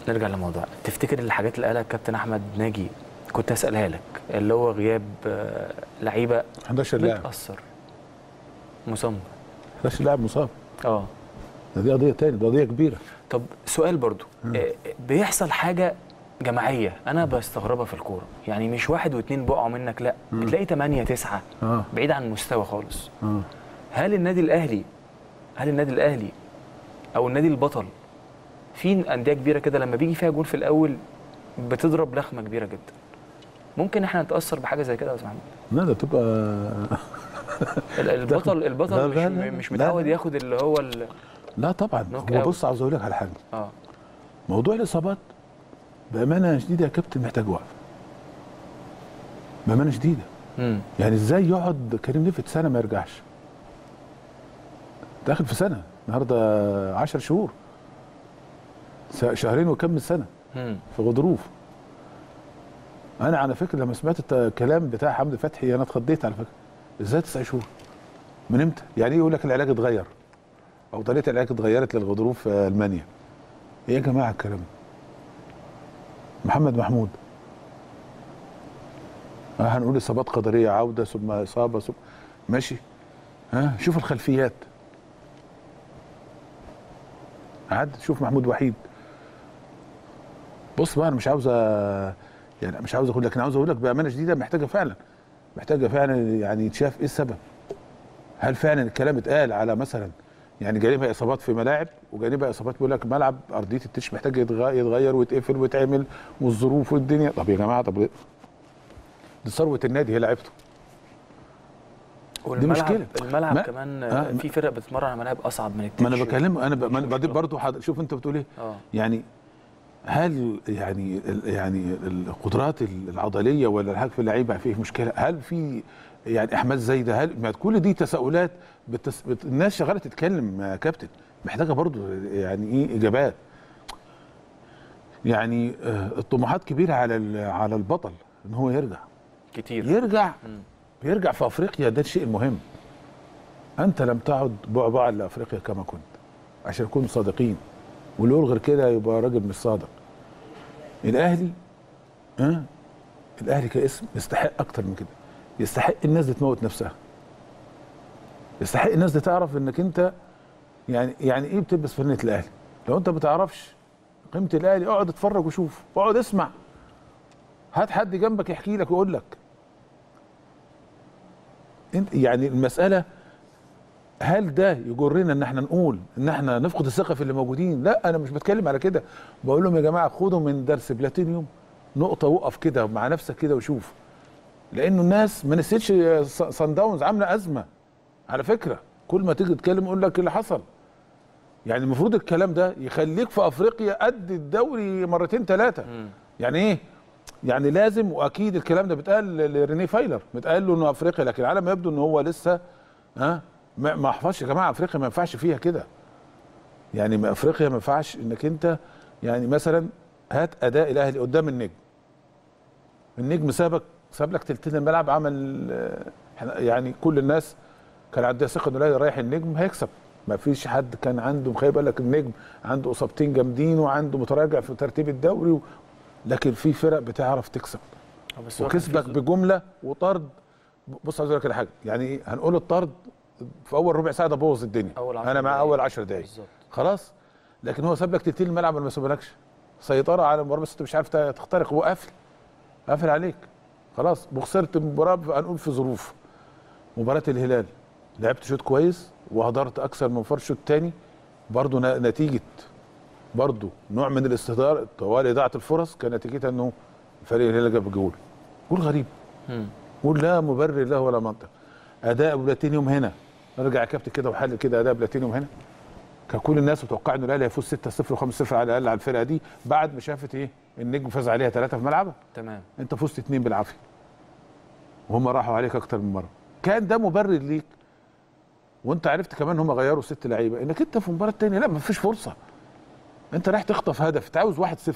نرجع للموضوع تفتكر الحاجات اللي قالها الكابتن احمد ناجي كنت اسالها لك اللي هو غياب آه، لعيبه
11 لاعب
بتاثر مصمم
11 لاعب مصاب
اه
ده دي قضيه تاني ده قضيه كبيره
طب سؤال برضو آه، بيحصل حاجه جماعيه انا بستغربها في الكوره يعني مش واحد واتنين بقعوا منك لا بتلاقي 8 9
اه
بعيد عن المستوى خالص
اه
هل النادي الاهلي هل النادي الاهلي او النادي البطل في انديه كبيره كده لما بيجي فيها جول في الاول بتضرب لخمه كبيره جدا ممكن احنا نتاثر بحاجه زي كده يا استاذ محمد
لا ده تبقى
ال- البطل
لا،
البطل مش
لا، لا،
مش
لا،
متعود
لا.
ياخد اللي هو ال-
لا طبعا
نوك
هو
أوت.
بص عاوز اقول لك على حاجه
اه
موضوع الاصابات بامانه شديده يا كابتن محتاج وقف بامانه شديده
امم
يعني ازاي يقعد كريم نفت سنه ما يرجعش داخل في سنه النهارده 10 شهور س- شهرين وكمل سنه
امم
في غضروف انا على فكره لما سمعت الت- الكلام بتاع حمدي فتحي انا اتخضيت على فكره ازاي تسع شهور من امتى يعني ايه يقول لك العلاج اتغير او طريقه العلاج اتغيرت للغضروف في المانيا ايه يا جماعه الكلام ده؟ محمد محمود آه هنقول اصابات قدريه عوده ثم اصابه ثم ماشي ها شوف الخلفيات عد شوف محمود وحيد بص بقى انا مش عاوز أ- يعني مش عاوز اقول لك انا عاوز اقول لك بامانه شديده محتاجه فعلا محتاجه فعلا يعني يتشاف ايه السبب هل فعلا الكلام اتقال على مثلا يعني جانبها اصابات في ملاعب وجانبها اصابات بيقول لك ملعب ارضيه التش محتاج يتغ- يتغير ويتقفل ويتعمل والظروف والدنيا طب يا جماعه طب دي ثروه النادي هي لعبته
والملعب
مشكلة.
الملعب
ما-
كمان
آه،
آه في فرق بتتمرن على ملاعب اصعب من التنس
ما انا بكلم انا ب... ما أنا بعدين برضه حض... شوف انت بتقول ايه
اه
يعني هل يعني ال- يعني القدرات العضليه ولا الحاجه في اللعيبه فيه مشكله هل في يعني احمال زايده هل ما كل دي تساؤلات بتس... بت... الناس شغاله تتكلم يا كابتن محتاجه برضو يعني ايه اجابات يعني آه، الطموحات كبيره على ال- على البطل ان هو يرجع
كتير
يرجع
مم.
يرجع في افريقيا ده الشيء المهم انت لم تعد بعبعا لافريقيا كما كنت عشان نكون صادقين واللي يقول غير كده يبقى راجل مش صادق الاهلي ها الاهلي كاسم يستحق اكتر من كده يستحق الناس دي تموت نفسها يستحق الناس دي تعرف انك انت يعني يعني ايه بتلبس فنة الاهلي لو انت ما بتعرفش قيمه الاهلي اقعد اتفرج وشوف اقعد اسمع هات حد جنبك يحكي لك ويقول لك انت يعني المساله هل ده يجرنا ان احنا نقول ان احنا نفقد الثقه في اللي موجودين لا انا مش بتكلم على كده بقول لهم يا جماعه خدوا من درس بلاتينيوم نقطه وقف كده مع نفسك كده وشوف لانه الناس ما نسيتش سان داونز عامله ازمه على فكره كل ما تيجي تتكلم يقول لك اللي حصل يعني المفروض الكلام ده يخليك في افريقيا قد الدوري مرتين ثلاثه
مم.
يعني ايه يعني لازم واكيد الكلام ده بيتقال لريني فايلر بيتقال له انه افريقيا لكن على ما يبدو ان هو لسه ها ما ما حفظش يا جماعه افريقيا ما ينفعش فيها كده يعني ما افريقيا ما ينفعش انك انت يعني مثلا هات اداء الاهلي قدام النجم النجم سابك ساب لك تلتين الملعب عمل آه، إحنا يعني كل الناس كان عندها ثقه ان الاهلي رايح النجم هيكسب ما فيش حد كان عنده مخيب قال لك النجم عنده اصابتين جامدين وعنده متراجع في ترتيب الدوري و... لكن في فرق بتعرف تكسب
آه، بس هو كان في
وكسبك
ظ-
بجمله وطرد بص عايز اقول لك على حاجه يعني ايه هنقول الطرد في اول ربع ساعه ده بوظ الدنيا
أول عشر
انا مع
دقايق.
اول 10 دقائق
بالظبط
خلاص لكن هو ساب لك تلتين الملعب ما سابلكش سيطره على المباراه بس انت مش عارف تخترق هو قافل قافل عليك خلاص وخسرت مباراه هنقول في ظروف مباراه الهلال لعبت شوط كويس وهدرت اكثر من فرش شوط تاني برضه ن- نتيجه برضه نوع من الاستهتار طوال اضاعه الفرص كان نتيجتها انه فريق الهلال جاب جول جول غريب
مم.
قول لا مبرر له ولا منطق اداء بلاتينيوم هنا ارجع يا كابتن كده وحلل كده اداء بلاتينيوم هنا كان كل الناس متوقعه انه الاهلي هيفوز 6-0 و5-0 على الاقل على الفرقه دي بعد ما شافت ايه النجم فاز عليها ثلاثه في ملعبها
تمام
انت فزت اثنين بالعافيه وهم راحوا عليك اكتر من مره كان ده مبرر ليك وانت عرفت كمان هم غيروا ست لعيبه انك انت في المباراه الثانيه لا ما فيش فرصه انت رايح تخطف هدف انت عاوز 1-0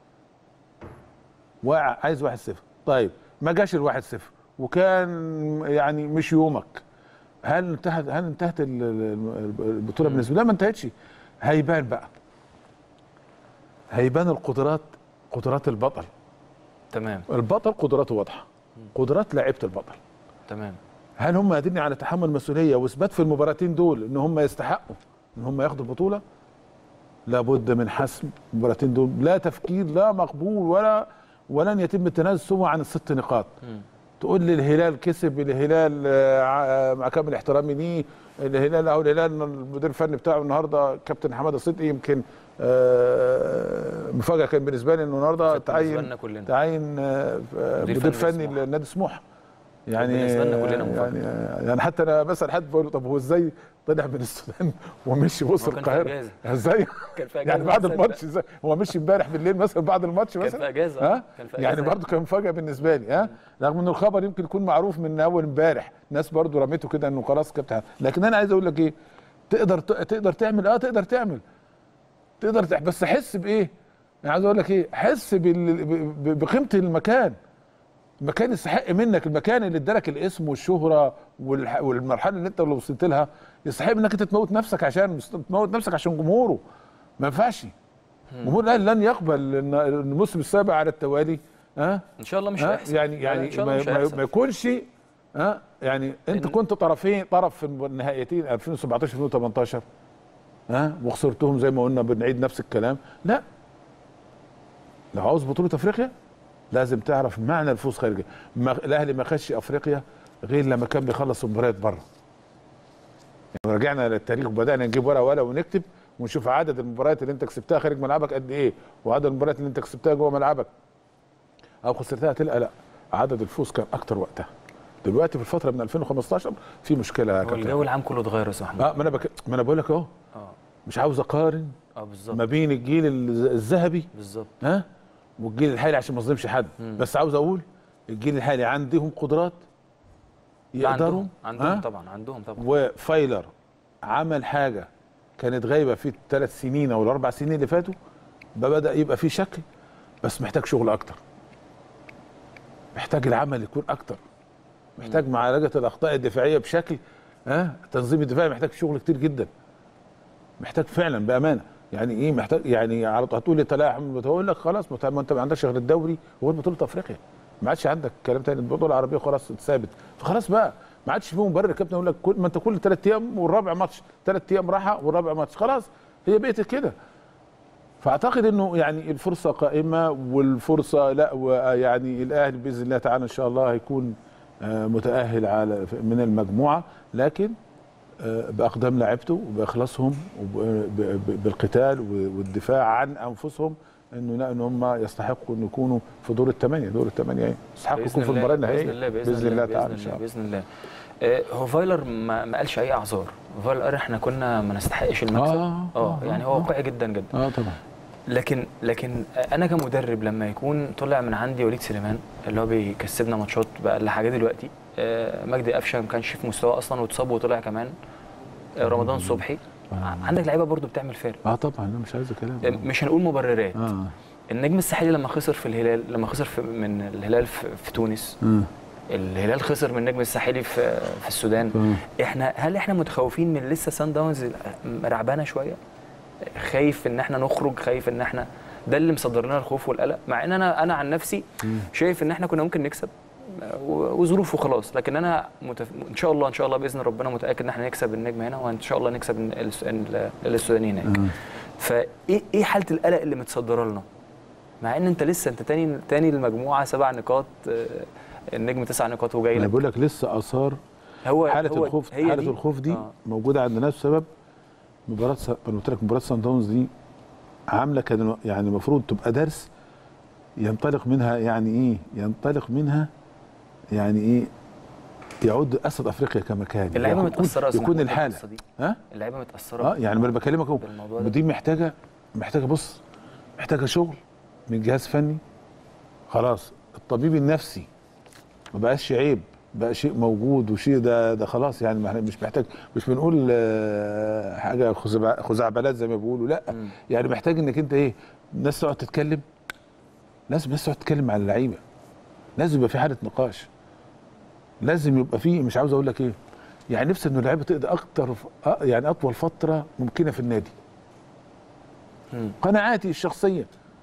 واقع عايز 1-0 طيب ما جاش ال 1-0 وكان يعني مش يومك هل انتهت هل انتهت ال- ال- البطوله بالنسبه لا ما انتهتش هيبان بقى هيبان القدرات قدرات البطل
تمام
البطل قدراته واضحه قدرات لعيبه البطل
تمام
هل هم قادرين على تحمل مسؤوليه واثبات في المباراتين دول ان هم يستحقوا ان هم ياخدوا البطوله لابد من حسم المباراتين دول لا تفكير لا مقبول ولا ولن يتم التنازل سوى عن الست نقاط
مم.
تقول لي الهلال كسب الهلال آه، ع- مع كامل احترامي ليه الهلال او الهلال المدير الفني بتاعه النهارده كابتن حماده صدقي يمكن آه، مفاجاه كان بالنسبه لي انه النهارده
كانت بالنسبة
تعين
لنا كلنا.
تعين آه،
مدير
مدير
فني
فني
لسموحة.
لنادي سموحه يعني
بالنسبة لنا كلنا مفاجأة.
يعني يعني حتى انا بسال حد بقول له طب هو ازاي طلع من السودان ومشي وصل
هو كان في
القاهره
أجازة.
ازاي
كان في
يعني
أجازة
بعد
مثلاً.
الماتش ازاي هو مشي امبارح بالليل مثلا بعد الماتش
كان
مثلا
في أجازة.
ها
كان في
يعني
أجازة.
برضه كان مفاجاه بالنسبه لي ها رغم ان الخبر يمكن يكون معروف من اول امبارح ناس برضه رميته كده انه خلاص كابتن لكن انا عايز اقول لك ايه تقدر تقدر تعمل اه تقدر تعمل تقدر تعمل بس حس بايه انا عايز اقول لك ايه حس بال- ب- ب- بقيمه المكان المكان يستحق منك المكان اللي ادالك الاسم والشهره والح- والمرحله اللي انت لو وصلت لها يستحق منك انت تموت نفسك عشان مست- تموت نفسك عشان جمهوره ما ينفعش جمهور الاهلي لن يقبل ان إن الموسم السابع على التوالي ها
ان شاء الله مش
ها؟
هيحصل
يعني
لا، لا،
يعني
ان شاء الله
ما,
مش
ما,
هيحصل
ما يكونش ها يعني انت
إن-
كنت طرفين طرف في النهائيتين 2017 2018 ها وخسرتهم زي ما قلنا بنعيد نفس الكلام لا لو عاوز بطوله افريقيا لازم تعرف معنى الفوز خارجي ما الاهلي ما خدش افريقيا غير لما كان بيخلص المباريات بره يعني رجعنا للتاريخ وبدانا نجيب ورقه وقلم ونكتب ونشوف عدد المباريات اللي انت كسبتها خارج ملعبك قد ايه وعدد المباريات اللي انت كسبتها جوه ملعبك او خسرتها تلقى لا عدد الفوز كان اكتر وقتها دلوقتي في الفتره من 2015 في مشكله يا
هو
كابتن
الجو العام كله اتغير يا استاذ محمود
اه ما انا بك... ما انا بقول لك اهو
اه
مش عاوز اقارن
اه بالظبط
ما بين الجيل الز- الذهبي
بالظبط
ها والجيل الحالي عشان ما اظلمش حد
مم.
بس عاوز اقول الجيل الحالي عندهم قدرات
لا،
يقدروا
عندهم عندهم
ها؟
طبعا عندهم طبعا
وفايلر عمل حاجه كانت غايبه في الثلاث سنين او الاربع سنين اللي فاتوا بدا يبقى في شكل بس محتاج شغل اكتر محتاج العمل يكون اكتر محتاج معالجه الاخطاء الدفاعيه بشكل ها التنظيم الدفاعي محتاج شغل كتير جدا محتاج فعلا بامانه يعني ايه محتاج يعني على طول هتقول لي تلاعب بقول لك خلاص ما انت ما عندكش غير الدوري هو بطوله افريقيا ما عادش عندك كلام تاني البطوله العربيه خلاص اتثابت فخلاص بقى ما عادش فيه مبرر الكابتن يقول لك كل ما انت كل ثلاث ايام والرابع ماتش ثلاث ايام راحه والرابع ماتش خلاص هي بقت كده فاعتقد انه يعني الفرصه قائمه والفرصه لا ويعني الاهلي باذن الله تعالى ان شاء الله هيكون آه، متاهل على من المجموعه لكن آه، باقدام لعيبته وباخلاصهم وبالقتال والدفاع عن انفسهم انه لا ان هم يستحقوا ان يكونوا في دور الثمانيه دور الثمانيه ايه يستحقوا
بإذن
يكونوا في
الله،
المباراه النهائيه
باذن الله باذن, الله
تعالى ان
باذن
شاء
الله
الله
باذن الله آه، هو فايلر ما, ما قالش اي اعذار فايلر قال احنا كنا ما نستحقش المكسب
آه،
اه
آه،
يعني
آه،
هو
آه.
واقعي جدا جدا
اه طبعا
لكن لكن انا كمدرب لما يكون طلع من عندي وليد سليمان اللي هو بيكسبنا ماتشات باقل حاجه دلوقتي آه، مجدي قفشه ما كانش في مستواه اصلا واتصاب وطلع كمان آه، رمضان صبحي عندك لعيبه برضو بتعمل فارق
اه طبعا لا مش عايز
آه،
كلام
مش هنقول مبررات
اه
النجم الساحلي لما خسر في الهلال لما خسر في من الهلال في, في تونس
اه
الهلال خسر من النجم الساحلي في في السودان
آه.
احنا هل احنا متخوفين من لسه سان داونز رعبانه شويه خايف ان احنا نخرج خايف ان احنا ده اللي مصدر لنا الخوف والقلق مع ان انا انا عن نفسي شايف ان احنا كنا ممكن نكسب و- وظروفه خلاص لكن انا متف... ان شاء الله ان شاء الله باذن ربنا متاكد ان احنا نكسب النجم هنا وان شاء الله نكسب ال- ال- السوداني هناك فايه ايه حاله القلق اللي متصدره لنا مع ان انت لسه انت تاني تاني المجموعه سبع نقاط آه، النجم تسع نقاط وجاي
انا
لك
بقول لك لسه اثار
هو
حاله
هو
الخوف
هي
حاله الخوف دي
آه.
موجوده عند ناس بسبب مباراه س- انا قلت لك مباراه سان داونز دي عامله كان يعني المفروض تبقى درس ينطلق منها يعني ايه ينطلق منها يعني ايه يعود اسد افريقيا كمكان
اللعيبه
يكون-
متاثره أصلاً
يكون
بالقصة
الحاله
دي.
ها
اللعيبه متاثره
اه يعني ما انا بكلمك اهو
بالموضوع ده.
ودي محتاجه محتاجه بص محتاجه شغل من جهاز فني خلاص الطبيب النفسي ما بقاش عيب بقى شيء موجود وشيء ده ده خلاص يعني ما احنا مش محتاج مش بنقول آه، حاجه خزعبلات خزعبلات زي ما بيقولوا لا
مم.
يعني محتاج انك انت ايه الناس تقعد تتكلم لازم الناس تقعد تتكلم مع اللعيبه لازم يبقى في حاله نقاش لازم يبقى في مش عاوز اقول لك ايه يعني نفسي انه اللعيبه تقضي اكتر آه، يعني اطول فتره ممكنه في النادي
مم.
قناعاتي الشخصيه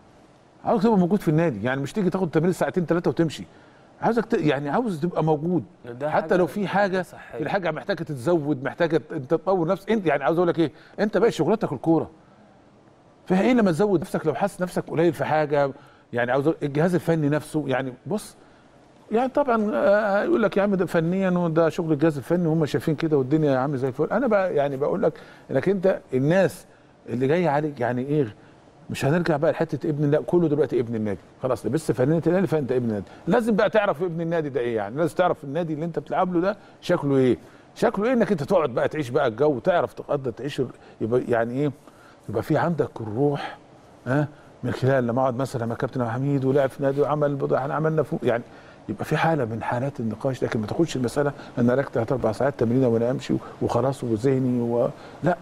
عاوز تبقى موجود في النادي يعني مش تيجي تاخد تمرين ساعتين ثلاثه وتمشي عاوزك ت... يعني عاوز تبقى موجود
ده
حتى
حاجة
لو في حاجه
صحية.
الحاجه محتاجه تتزود محتاجه ت- انت تطور نفسك انت يعني عاوز اقول لك ايه انت بقى شغلتك الكوره فيها ايه لما تزود نفسك لو حاسس نفسك قليل في حاجه يعني عاوز أقول- الجهاز الفني نفسه يعني بص يعني طبعا آه، يقول لك يا عم ده فنيا وده شغل الجهاز الفني وهم شايفين كده والدنيا يا عم زي الفل انا بقى يعني بقول لك انك انت الناس اللي جايه عليك يعني ايه مش هنرجع بقى لحته ابن لا كله دلوقتي ابن النادي خلاص لبست فنانه الاهلي فانت ابن النادي لازم بقى تعرف ابن النادي ده ايه يعني لازم تعرف النادي اللي انت بتلعب له ده شكله ايه شكله ايه انك انت تقعد بقى تعيش بقى الجو تعرف تقدر تعيش ال- يبقى يعني ايه يبقى في عندك الروح ها من خلال لما اقعد مثلا مع كابتن أبو حميد ولعب في نادي وعمل بضع احنا عملنا فوق يعني يبقى في حاله من حالات النقاش لكن ما تاخدش المساله ان انا ركت ثلاث اربع ساعات تمرين وانا امشي وخلاص وذهني و... لا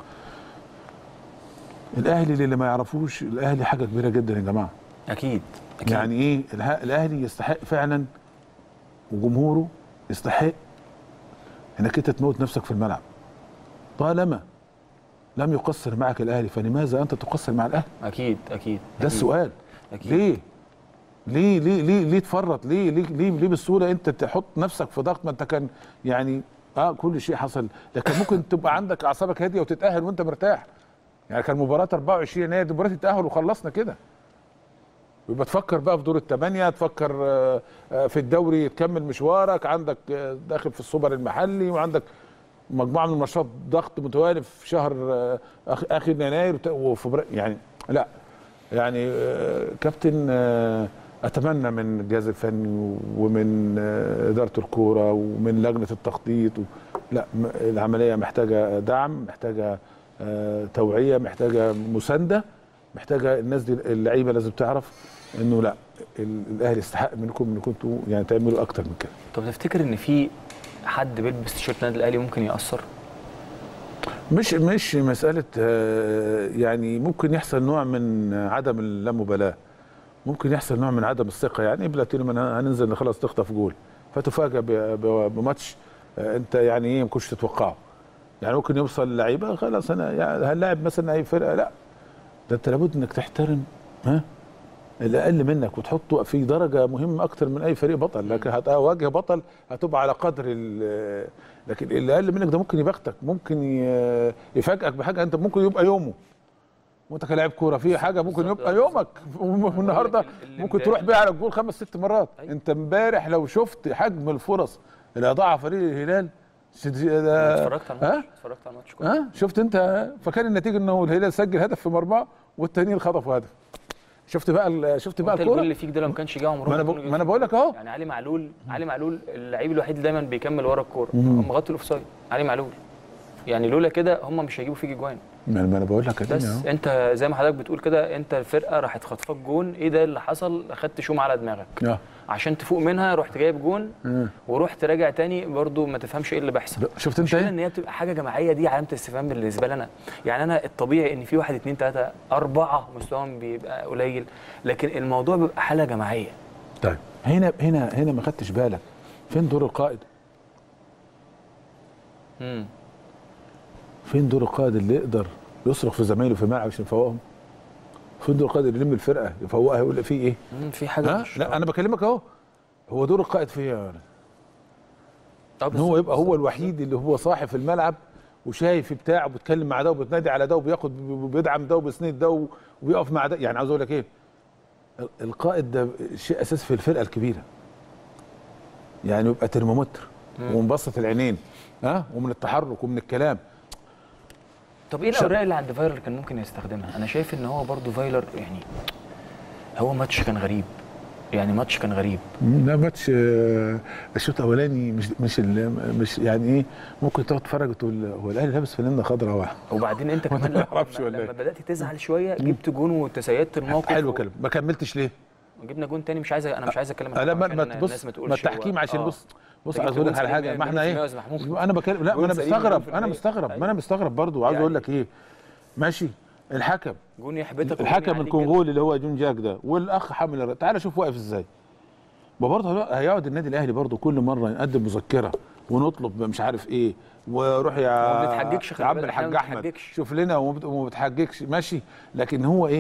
الاهلي اللي ما يعرفوش الاهلي حاجه كبيره جدا يا جماعه
اكيد اكيد
يعني ايه اله- الاهلي يستحق فعلا وجمهوره يستحق انك انت تموت نفسك في الملعب طالما لم يقصر معك الاهلي فلماذا انت تقصر مع الاهلي
اكيد اكيد
ده السؤال
أكيد.
ليه ليه ليه ليه ليه تفرط ليه ليه ليه, ليه بالسهوله انت تحط نفسك في ضغط ما انت كان يعني اه كل شيء حصل لكن ممكن تبقى عندك اعصابك هاديه وتتاهل وانت مرتاح يعني كان مباراه 24 يناير دي مباراه التاهل وخلصنا كده يبقى تفكر بقى في دور الثمانيه تفكر آه، آه، في الدوري تكمل مشوارك عندك آه، داخل في السوبر المحلي وعندك مجموعه من الماتشات ضغط متوالي في شهر آه، آخ- اخر يناير وت- وفبراير يعني لا يعني آه، كابتن آه، اتمنى من الجهاز الفني ومن آه، اداره الكوره ومن لجنه التخطيط و... لا م- العمليه محتاجه دعم محتاجه آه، توعيه محتاجه مسانده محتاجه الناس دي اللعيبه لازم تعرف انه لا ال- الاهلي يستحق منكم انكم انتوا يعني تعملوا اكتر من كده
طب تفتكر ان في حد بيلبس تيشيرت النادي الاهلي ممكن ياثر
مش مش مسألة آه، يعني ممكن يحصل نوع من عدم اللامبالاة ممكن يحصل نوع من عدم الثقة يعني إيه بلاتينيوم أنا هننزل خلاص تخطف جول فتفاجأ ب- ب- بماتش آه، أنت يعني إيه ما كنتش تتوقعه يعني ممكن يوصل اللعيبة خلاص أنا يعني هنلاعب مثلا أي فرقة لا ده أنت لابد إنك تحترم ها الأقل منك وتحطه في درجة مهمة أكتر من أي فريق بطل لكن هتواجه بطل هتبقى على قدر ال- لكن اللي اقل منك ده ممكن يبختك ممكن ي- يفاجئك بحاجه انت ممكن يبقى يومه وانت كلاعب كوره في حاجه ممكن
بالظبط،
يبقى
بالظبط.
يومك والنهارده
ال- ال-
ممكن تروح بيها على الجول خمس ست مرات
أيوة.
انت امبارح لو شفت حجم الفرص اللي اضاعها فريق الهلال شد- ده-
اتفرجت على
ها
الماتش اتفرجت على الماتش كله
ها شفت انت فكان النتيجه انه الهلال سجل هدف في مرماه والتانيين خطفوا هدف شفت بقى ال- شفت بقى
انت الجول
الكوره
اللي فيك ده لو ما كانش جه عمره
ما انا
ما
بق-
يكون
ما انا
جه.
بقول لك اهو
يعني علي معلول علي معلول اللعيب الوحيد اللي دايما بيكمل ورا الكوره هم غطوا الاوفسايد علي معلول يعني لولا كده هم مش هيجيبوا فيك جوان
ما ما انا بقول لك
بس
اهو
انت زي ما حضرتك بتقول كده انت الفرقه راحت خطفك جون ايه ده اللي حصل اخدت شوم على دماغك
اه
عشان تفوق منها رحت جايب جون
آه.
ورحت راجع تاني برضو ما تفهمش ايه اللي بيحصل
شفت انت
المشكله
ايه
ان هي بتبقى حاجه جماعيه دي علامه استفهام بالنسبه لنا يعني انا الطبيعي ان في واحد اتنين تلاته اربعه مستواهم بيبقى قليل لكن الموضوع بيبقى حاله جماعيه
طيب هنا هنا هنا ما خدتش بالك فين دور القائد
امم
فين دور القائد اللي يقدر يصرخ في زمايله في الملعب عشان يفوقهم فين دور القائد اللي يلم الفرقه يفوقها يقول في ايه
في حاجه
ها
مش
لا انا بكلمك اهو هو دور القائد في ايه يا ولد؟
آه
ان هو
بالظبط،
يبقى هو
بالظبط.
الوحيد اللي هو صاحي في الملعب وشايف بتاعه وبيتكلم مع ده وبتنادي على ده وبياخد وبيدعم ده وبيسند ده وبيقف مع ده يعني عاوز اقول لك ايه ال- القائد ده شيء اساسي في الفرقه الكبيره يعني يبقى ترمومتر ومبسط العينين ها ومن التحرك ومن الكلام
طب ايه الاوراق اللي عند فايلر كان ممكن يستخدمها انا شايف ان هو برضو فايلر يعني هو ماتش كان غريب يعني ماتش كان غريب
ده ماتش آه، الشوط الاولاني مش مش ال- مش يعني ايه ممكن تقعد تتفرج وتقول هو الاهلي لابس فانلة خضراء واحد
وبعدين انت
وأنت
كمان
ما
لما,
تعرفش ولا
لما
إيه؟
بدات تزعل شويه جبت جون وتسيدت الموقف
حلو
و-
كلام ما كملتش ليه؟
جبنا جون تاني مش عايز انا مش عايز اتكلم عن
لا ما
عشان
ما
الناس
تبص
ما
ما
تقولش
التحكيم
هو-
عشان
آه.
بص بص
أنت
عايز
جبت
اقول لك
جون
على
سليم
حاجه ما احنا
مليون في
ايه
المية يا أستاذ محمود.
انا بكلم لا ما
جون
انا
سليم
مستغرب
مليون في
انا
المية.
مستغرب ما
أيوة.
انا مستغرب برضو عاوز
دي
اقول لك ايه ماشي الحكم
جون يحبطك
الحكم
وجون يعليك
الكونغولي اللي هو جون جاك ده والاخ حامل الر- تعالى شوف واقف ازاي ما برضه هيقعد النادي الاهلي برضه كل مره نقدم مذكره ونطلب مش عارف ايه وروح يا
ما بنتحججش، خلي
يا عم
بالك، إحنا
الحاج
ما
احمد
بنتحججش.
شوف لنا وما بت- وما بتحججش ماشي لكن هو ايه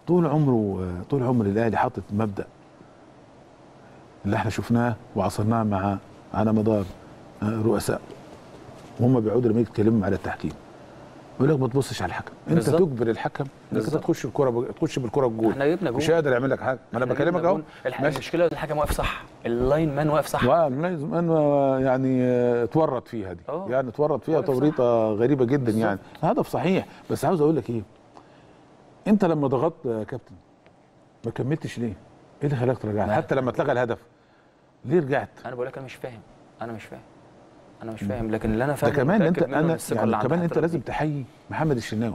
طول عمره طول عمر الاهلي حاطط مبدا اللي احنا شفناه وعصرناه مع على مدار آه، رؤساء وهم بيقعدوا لما يتكلموا على التحكيم يقول لك ما تبصش على الحكم انت
بالظبط.
تجبر الحكم انك انت
بالظبط.
تخش الكره ب... تخش بالكره الجول
احنا جبنا جول
مش قادر يعمل لك حاجه ما انا
إحنا
بكلمك
جبنا
اهو
جول. الح-
ماشي.
المشكله ان الحكم واقف صح اللاين مان واقف صح
ولازم انه يعني آه، اتورط فيها دي
آه.
يعني اتورط فيها
واقف صح.
توريطه غريبه جدا يعني هدف صحيح بس عاوز اقول لك ايه انت لما ضغطت يا كابتن ما كملتش ليه؟ ايه اللي خلاك ترجع
ما-
حتى لما اتلغى الهدف ليه رجعت؟
انا بقول لك انا مش فاهم انا مش فاهم انا مش فاهم لكن اللي انا
ده
فاهمه
كمان انت
متأكد منه من
انا
الثقة
يعني
اللي عند
كمان انت
حضرتك
لازم
دي.
تحيي محمد الشناوي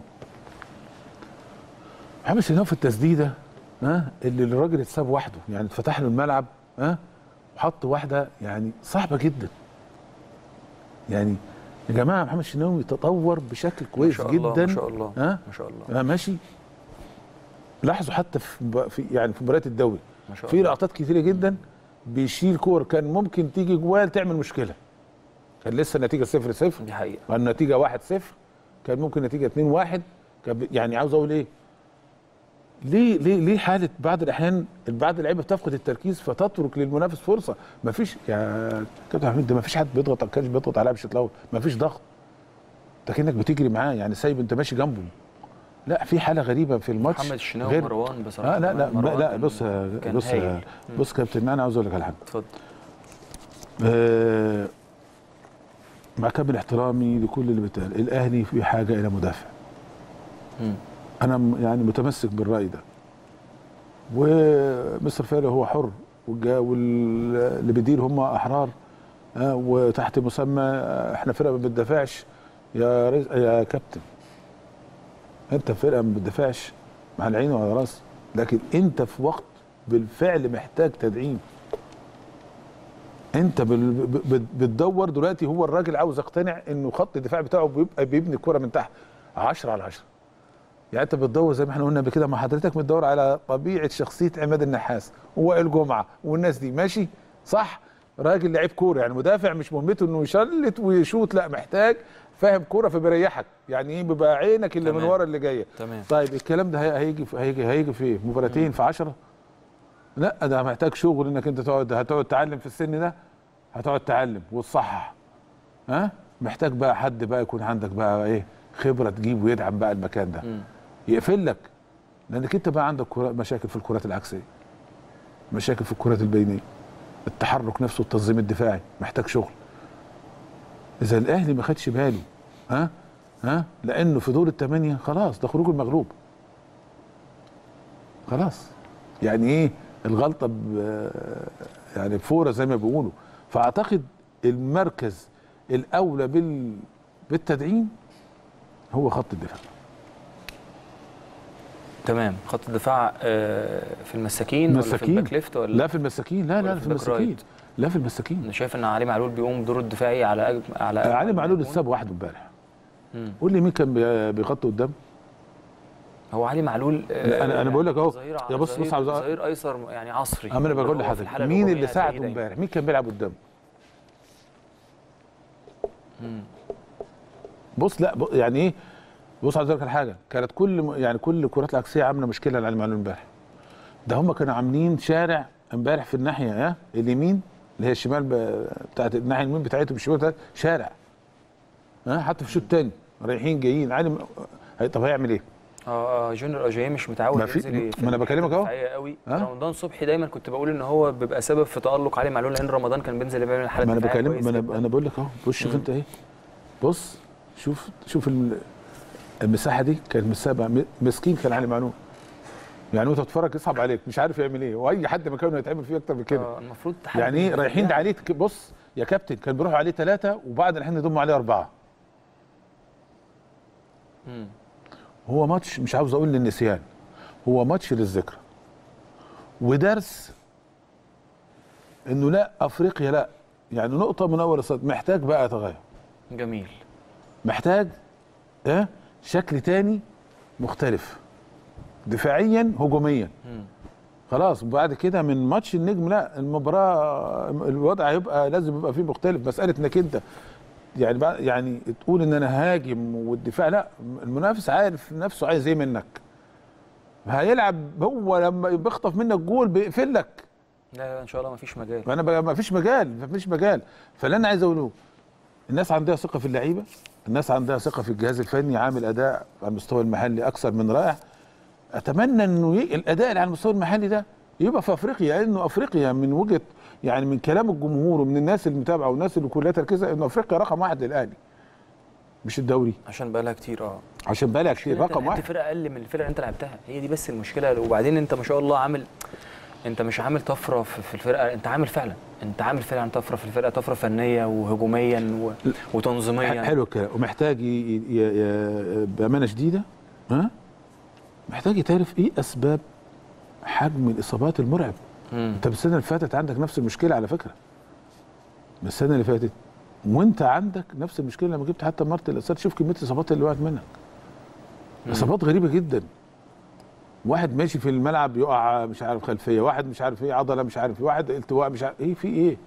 محمد الشناوي في التسديده ها اللي الراجل اتساب وحده يعني اتفتح له الملعب ها وحط واحده يعني صعبه جدا يعني يا جماعه محمد الشناوي تطور بشكل
ما
كويس
شاء الله
جدا
ما شاء الله
ها
ما شاء الله
آه ماشي لاحظوا حتى في مب- في يعني في مباريات الدوري
ما شاء
في
الله
لقطات كتيره جدا بيشيل كور كان ممكن تيجي جوال تعمل مشكله كان لسه النتيجه 0 0
دي حقيقه
والنتيجه 1 0 كان ممكن نتيجه 2 1 كان بي- يعني عاوز اقول ايه ليه ليه ليه حاله بعض الاحيان بعض اللعيبه بتفقد التركيز فتترك للمنافس فرصه ما فيش يا كابتن حميد ده ما فيش حد بيضغط ما كانش بيضغط عليها بشكل الاول ما فيش ضغط انت كانك بتجري معاه يعني سايب انت ماشي جنبه لا في حاله غريبه في الماتش
محمد الشناوي
غير
ومروان بصراحه
اه لا لا
مروان
لا
كان-
بص
كان
بص
هايل.
بص كابتن انا عاوز اقول لك على حاجه
اتفضل
آه، مع كامل احترامي لكل اللي بيتقال الاهلي في حاجه الى مدافع
مم.
انا م- يعني متمسك بالراي ده ومستر فارق هو حر والجا- واللي بيدير هم احرار آه، وتحت مسمى آه، احنا فرقه ما بتدافعش يا رز... يا كابتن انت فرقه ما بتدافعش مع العين وعلى الراس لكن انت في وقت بالفعل محتاج تدعيم انت بال... ب- ب- بتدور دلوقتي هو الراجل عاوز يقتنع انه خط الدفاع بتاعه بيبقى بيبني الكره من تحت 10 على 10 يعني انت بتدور زي ما احنا قلنا قبل كده مع حضرتك بتدور على طبيعه شخصيه عماد النحاس ووائل جمعه والناس دي ماشي صح راجل لعيب كوره يعني مدافع مش مهمته انه يشلت ويشوط لا محتاج فاهم كوره فبيريحك يعني ايه بيبقى عينك اللي من
تمام.
ورا اللي جايه
تمام
طيب الكلام ده هي- هيجي في هيجي هيجي في ايه؟ مباراتين في 10 لا ده محتاج شغل انك انت تقعد هتقعد تعلم في السن ده هتقعد تعلم وتصحح ها محتاج بقى حد بقى يكون عندك بقى ايه خبره تجيب ويدعم بقى المكان ده
مم.
يقفل لك لانك انت بقى عندك كرة مشاكل في الكرات العكسيه مشاكل في الكرات البينيه التحرك نفسه التنظيم الدفاعي محتاج شغل اذا الاهلي ما خدش باله ها ها لانه في دور الثمانيه خلاص ده خروج المغلوب خلاص يعني ايه الغلطه ب- يعني بفوره زي ما بيقولوا فاعتقد المركز الاولى بال بالتدعيم هو خط الدفاع
تمام خط الدفاع آه، في المساكين ولا في
مساكين.
الباك ليفت ولا
لا في المساكين لا
ولا
لا
في
في
الباك
المساكين
رايت؟
لا في المساكين
انا شايف ان علي معلول بيقوم بدور الدفاعي على أجم... على
علي
أجمل ما
معلول
يكون.
اتساب وحده امبارح
مم.
قول لي مين كان بي- بيغطي قدام
هو علي معلول
لا، أنا- أنا بقول لك أهو.
ظهير
يا بص- بص
ظهير-
عاوز أ-
ظهير ايسر يعني عصري
اما انا بقول
هو في
لحضرتك
الحالة
مين
الهجومية
اللي ساعده
هتلاقيه دايما.
امبارح مين كان بيلعب قدام
مم.
بص لا ب- يعني ايه بص عايز اقول لك على حاجه كانت كل م- يعني كل الكرات العكسيه عامله مشكله لعلي معلول امبارح ده هم كانوا عاملين شارع امبارح في الناحيه ها اليمين اللي هي الشمال ب- بتاعت الناحيه اليمين بتاعتهم الشمال بتاعت شارع ها حتى في الشوط الثاني رايحين جايين علي م- هي- طب هيعمل ايه؟
اه اه جونيور اجاي مش متعود
ما في-
ينزل
ما
في
أنا بكلمك أهو.
الدفاعية قوي
ها؟
رمضان صبحي دايما كنت بقول ان هو بيبقى سبب في تالق علي معلول لان رمضان كان بينزل بيعمل حاله
ما انا
دفاعية
بكلم
كويس
ما انا
جداً.
انا بقول لك اهو بص شوف
مم.
انت ايه بص شوف شوف الم- المساحه دي كانت مسابقه م- مسكين كان علي معلول يعني وانت بتتفرج يصعب عليك مش عارف يعمل ايه واي حد مكانه يتعمل فيه اكتر من كده
آه المفروض تحدد
يعني ايه رايحين
يعني.
عليه ك- بص يا كابتن كان بيروحوا عليه ثلاثه وبعد الحين يضموا عليه اربعه
مم.
هو ماتش مش عاوز اقول للنسيان هو ماتش للذكرى ودرس انه لا افريقيا لا يعني نقطه من اول الصد محتاج بقى تغير
جميل
محتاج اه شكل تاني مختلف دفاعيا هجوميا
مم.
خلاص بعد كده من ماتش النجم لا المباراه الوضع هيبقى لازم يبقى فيه مختلف مساله انك انت يعني بقى يعني تقول ان انا هاجم والدفاع لا المنافس عارف نفسه عايز ايه منك هيلعب هو لما بيخطف منك جول بيقفل لك
لا لا ان شاء الله ما فيش مجال
فانا بقى ما فيش مجال ما فيش مجال فاللي انا عايز اقوله الناس عندها ثقه في اللعيبه الناس عندها ثقه في الجهاز الفني عامل اداء على المستوى المحلي اكثر من رائع اتمنى انه ي... الاداء اللي على المستوى المحلي ده يبقى في افريقيا لانه افريقيا من وجهه يعني من كلام الجمهور ومن الناس المتابعه والناس اللي كلها تركيزها انه افريقيا رقم واحد للاهلي مش الدوري
عشان بقى لها كتير اه
عشان بقى كتير
انت
رقم
لعبت
واحد
فرقه اقل من الفرقه اللي انت لعبتها هي دي بس المشكله وبعدين انت ما شاء الله عامل انت مش عامل طفره في في الفرقه انت عامل فعلا انت عامل فعلا طفره في الفرقه طفره فنيه وهجوميا و... وتنظيميا
حلو الكلام ومحتاج ي... ي... ي... بامانه شديده ها محتاج تعرف ايه اسباب حجم الاصابات المرعب
مم.
انت السنه اللي فاتت عندك نفس المشكله على فكره من السنه اللي فاتت وانت عندك نفس المشكله لما جبت حتى مرت الاسد شوف كميه الاصابات اللي وقعت منك اصابات غريبه جدا واحد ماشي في الملعب يقع مش عارف خلفيه واحد مش عارف ايه عضله مش عارف ايه واحد التواء مش عارف ايه في ايه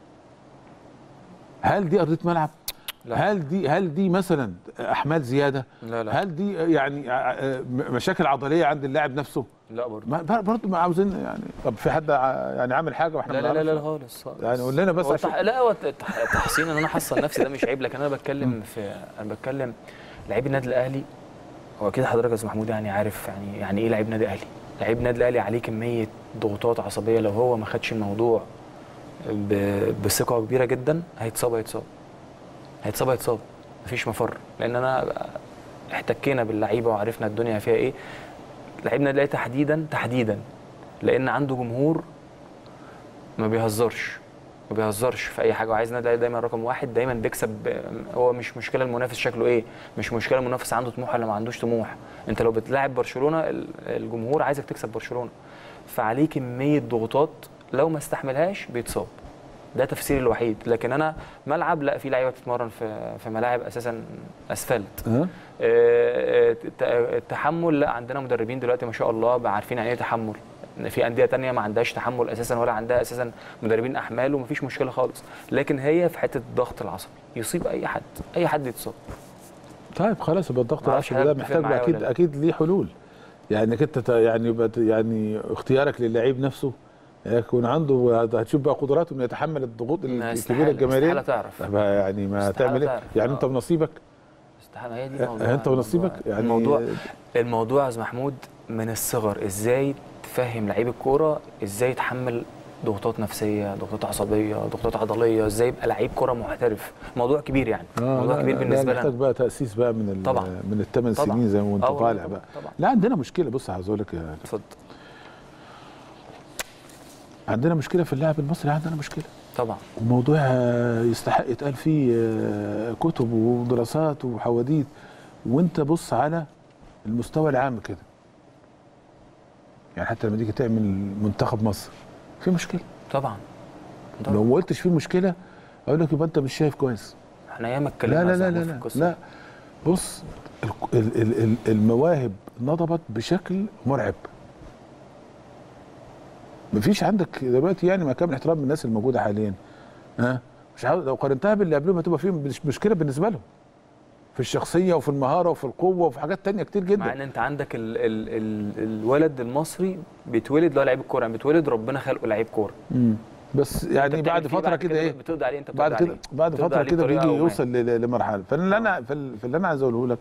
هل دي ارضيه ملعب
لا.
هل دي هل دي مثلا احمال زياده
لا لا
هل دي يعني آه، مشاكل عضليه عند اللاعب نفسه
لا برضه
ما برضه ما عاوزين يعني طب في حد ع- يعني عامل حاجه واحنا
لا
ما
لا لا,
نعرفش؟
لا خالص خالص.
يعني قول لنا بس
هو
عشان
تح... لا هو تح- تحسين ان انا احصن نفسي ده مش عيب لكن انا بتكلم في انا بتكلم لعيب النادي الاهلي هو اكيد حضرتك يا استاذ محمود يعني عارف يعني يعني ايه لعيب نادي اهلي لعيب النادي الاهلي عليه كميه ضغوطات عصبيه لو هو ما خدش الموضوع ب... بثقه كبيره جدا هيتصاب هيتصاب هيتصاب هيتصاب مفيش مفر لان انا احتكينا باللعيبه وعرفنا الدنيا فيها ايه لعيب النادي الاهلي تحديدا تحديدا لان عنده جمهور ما بيهزرش ما بيهزرش في اي حاجه وعايز النادي الاهلي دايما رقم واحد دايما بيكسب هو مش مشكله المنافس شكله ايه مش مشكله المنافس عنده طموح ولا ما عندوش طموح انت لو بتلاعب برشلونه ال- الجمهور عايزك تكسب برشلونه فعليه كميه ضغوطات لو ما استحملهاش بيتصاب ده تفسيري الوحيد لكن انا ملعب لا في لعيبه بتتمرن في في ملاعب اساسا اسفلت
ها؟
آه، الت- التحمل لا عندنا مدربين دلوقتي ما شاء الله بقى عارفين يعني ايه تحمل في انديه تانية ما عندهاش تحمل اساسا ولا عندها اساسا مدربين احمال ومفيش مشكله خالص لكن هي في حته الضغط العصبي يصيب اي حد اي حد يتصاب
طيب خلاص يبقى الضغط
ما أعرفش
العصبي ده
حضرتك
محتاج
تتفق معايا
اكيد
ولا لا؟
اكيد ليه حلول يعني انك انت ت- يعني يبقى ت- يعني اختيارك للعيب نفسه يكون عنده هتشوف بقى قدراته انه يتحمل الضغوط
ما
الكبيره
استحالة-
الجماهيريه
استحالة تعرف.
طب يعني ما
استحالة
هتعمل ايه
تعرف.
يعني
آه.
انت ونصيبك
استحاله هي دي الموضوع
انت ونصيبك
الموضوع-
يعني
الموضوع الموضوع يا استاذ محمود من الصغر ازاي تفهم لعيب الكوره ازاي يتحمل ضغوطات نفسيه ضغوطات عصبيه ضغوطات عضليه ازاي يبقى لعيب كوره محترف موضوع كبير يعني
آه
موضوع
لا
كبير
لا
بالنسبه
لا محتاج
لنا
بقى تاسيس بقى من ال-
طبعاً.
من الثمان
طبعاً.
سنين زي ما انت
آه والله
طالع
طبعاً.
بقى
طبعاً.
لا عندنا مشكله بص عاوز اقول لك يا-
اتفضل
عندنا مشكله في اللاعب المصري عندنا مشكله
طبعا
وموضوع آه، يستحق يتقال فيه آه، كتب ودراسات وحواديت وانت بص على المستوى العام كده يعني حتى لما تيجي تعمل منتخب مصر في مشكله
طبعا
لو
طبعا
ما قلتش في مشكله اقول لك يبقى انت مش شايف كويس
احنا ياما
لا
اتكلمنا
لا
يا
لا
أستاذ
لا
محمود في
لا,
القصة
لا.
دي.
بص ال- ال- ال- ال- المواهب نضبت بشكل مرعب مفيش عندك دلوقتي يعني مع كامل احترام الناس الموجوده حاليا ها مش عاوز لو قارنتها باللي قبلهم هتبقى فيهم مش مشكله بالنسبه لهم في الشخصيه وفي المهاره وفي القوه وفي حاجات تانية كتير
مع
جدا
ان انت عندك ال ال ال الولد المصري بيتولد اللي هو لعيب الكوره يعني بيتولد ربنا خلقه لعيب كوره
مم. بس
أنت
يعني
بتعمل
بعد
فيه
فتره كده ايه
بتقضي عليه انت
بعد
بتقضي
كده
عليه.
بعد
بتقضي
فتره
عليه
كده
بطريقة
بيجي
أو ما.
يوصل ل- لمرحله فاللي انا فال- في اللي انا عايز اقوله لك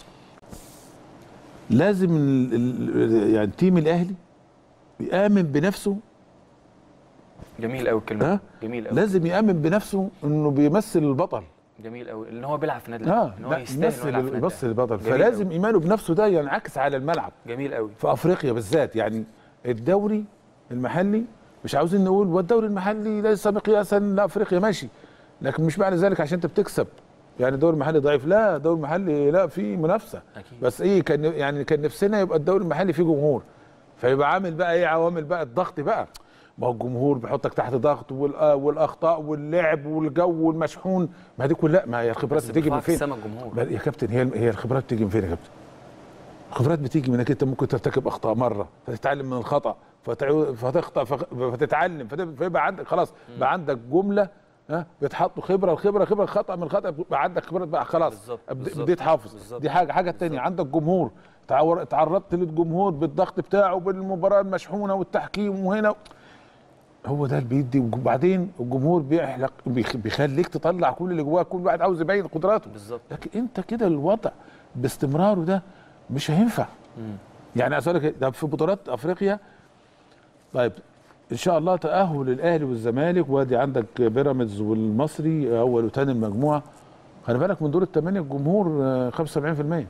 لازم ال- ال- يعني تيم الاهلي يامن بنفسه
جميل قوي الكلمه
ها؟
دي. جميل قوي
لازم يامن بنفسه انه بيمثل البطل
جميل قوي ان هو بيلعب في النادي
اه
الأهلي، ان هو
لا
يستاهل إن هو
يمثل
يلعب في النادي
يمثل
الأهلي.
البطل
جميل
فلازم
قوي.
ايمانه بنفسه ده ينعكس على الملعب
جميل قوي
في افريقيا بالذات يعني الدوري المحلي مش عاوزين نقول والدوري المحلي ليس مقياسا لافريقيا ماشي لكن مش معنى ذلك عشان انت بتكسب يعني الدوري المحلي ضعيف لا الدوري المحلي لا في منافسه
أكيد.
بس ايه كان يعني كان نفسنا يبقى الدوري المحلي فيه جمهور فيبقى عامل بقى ايه عوامل بقى الضغط بقى ما هو الجمهور بيحطك تحت ضغط والآ- والاخطاء واللعب والجو والمشحون ما دي كلها ما هي الخبرات
بس
بتيجي من
بيرفعك
فين
السما الجمهور
بل- يا كابتن هي هي الخبرات بتيجي من فين يا كابتن؟ الخبرات بتيجي من انك انت ممكن ترتكب اخطاء مره فتتعلم من الخطا فتعو- فتخطا فخ- فتتعلم فت- فيبقى عندك خلاص بقى عندك جمله ها بيتحطوا خبره الخبره خبره خطا من خطا بقى عندك خبرات بقى خلاص
بالظبط،
أبد-
بالظبط،
بديت حافظ
بالظبط،
دي حاجه حاجه تانية عندك جمهور تعور- تعرضت للجمهور بالضغط بتاعه بالمباراه المشحونه والتحكيم وهنا هو ده اللي بيدي وبعدين الجمهور بيحلق بيخ- بيخليك تطلع كل اللي جواك كل واحد عاوز يبين قدراته
بالظبط
لكن انت كده الوضع باستمراره ده مش هينفع
مم.
يعني عايز اقول لك إيه، ده في بطولات افريقيا طيب ان شاء الله تاهل الاهلي والزمالك وادي عندك بيراميدز والمصري اول وثاني المجموعه خلي بالك من دور الثمانيه الجمهور آه، 75%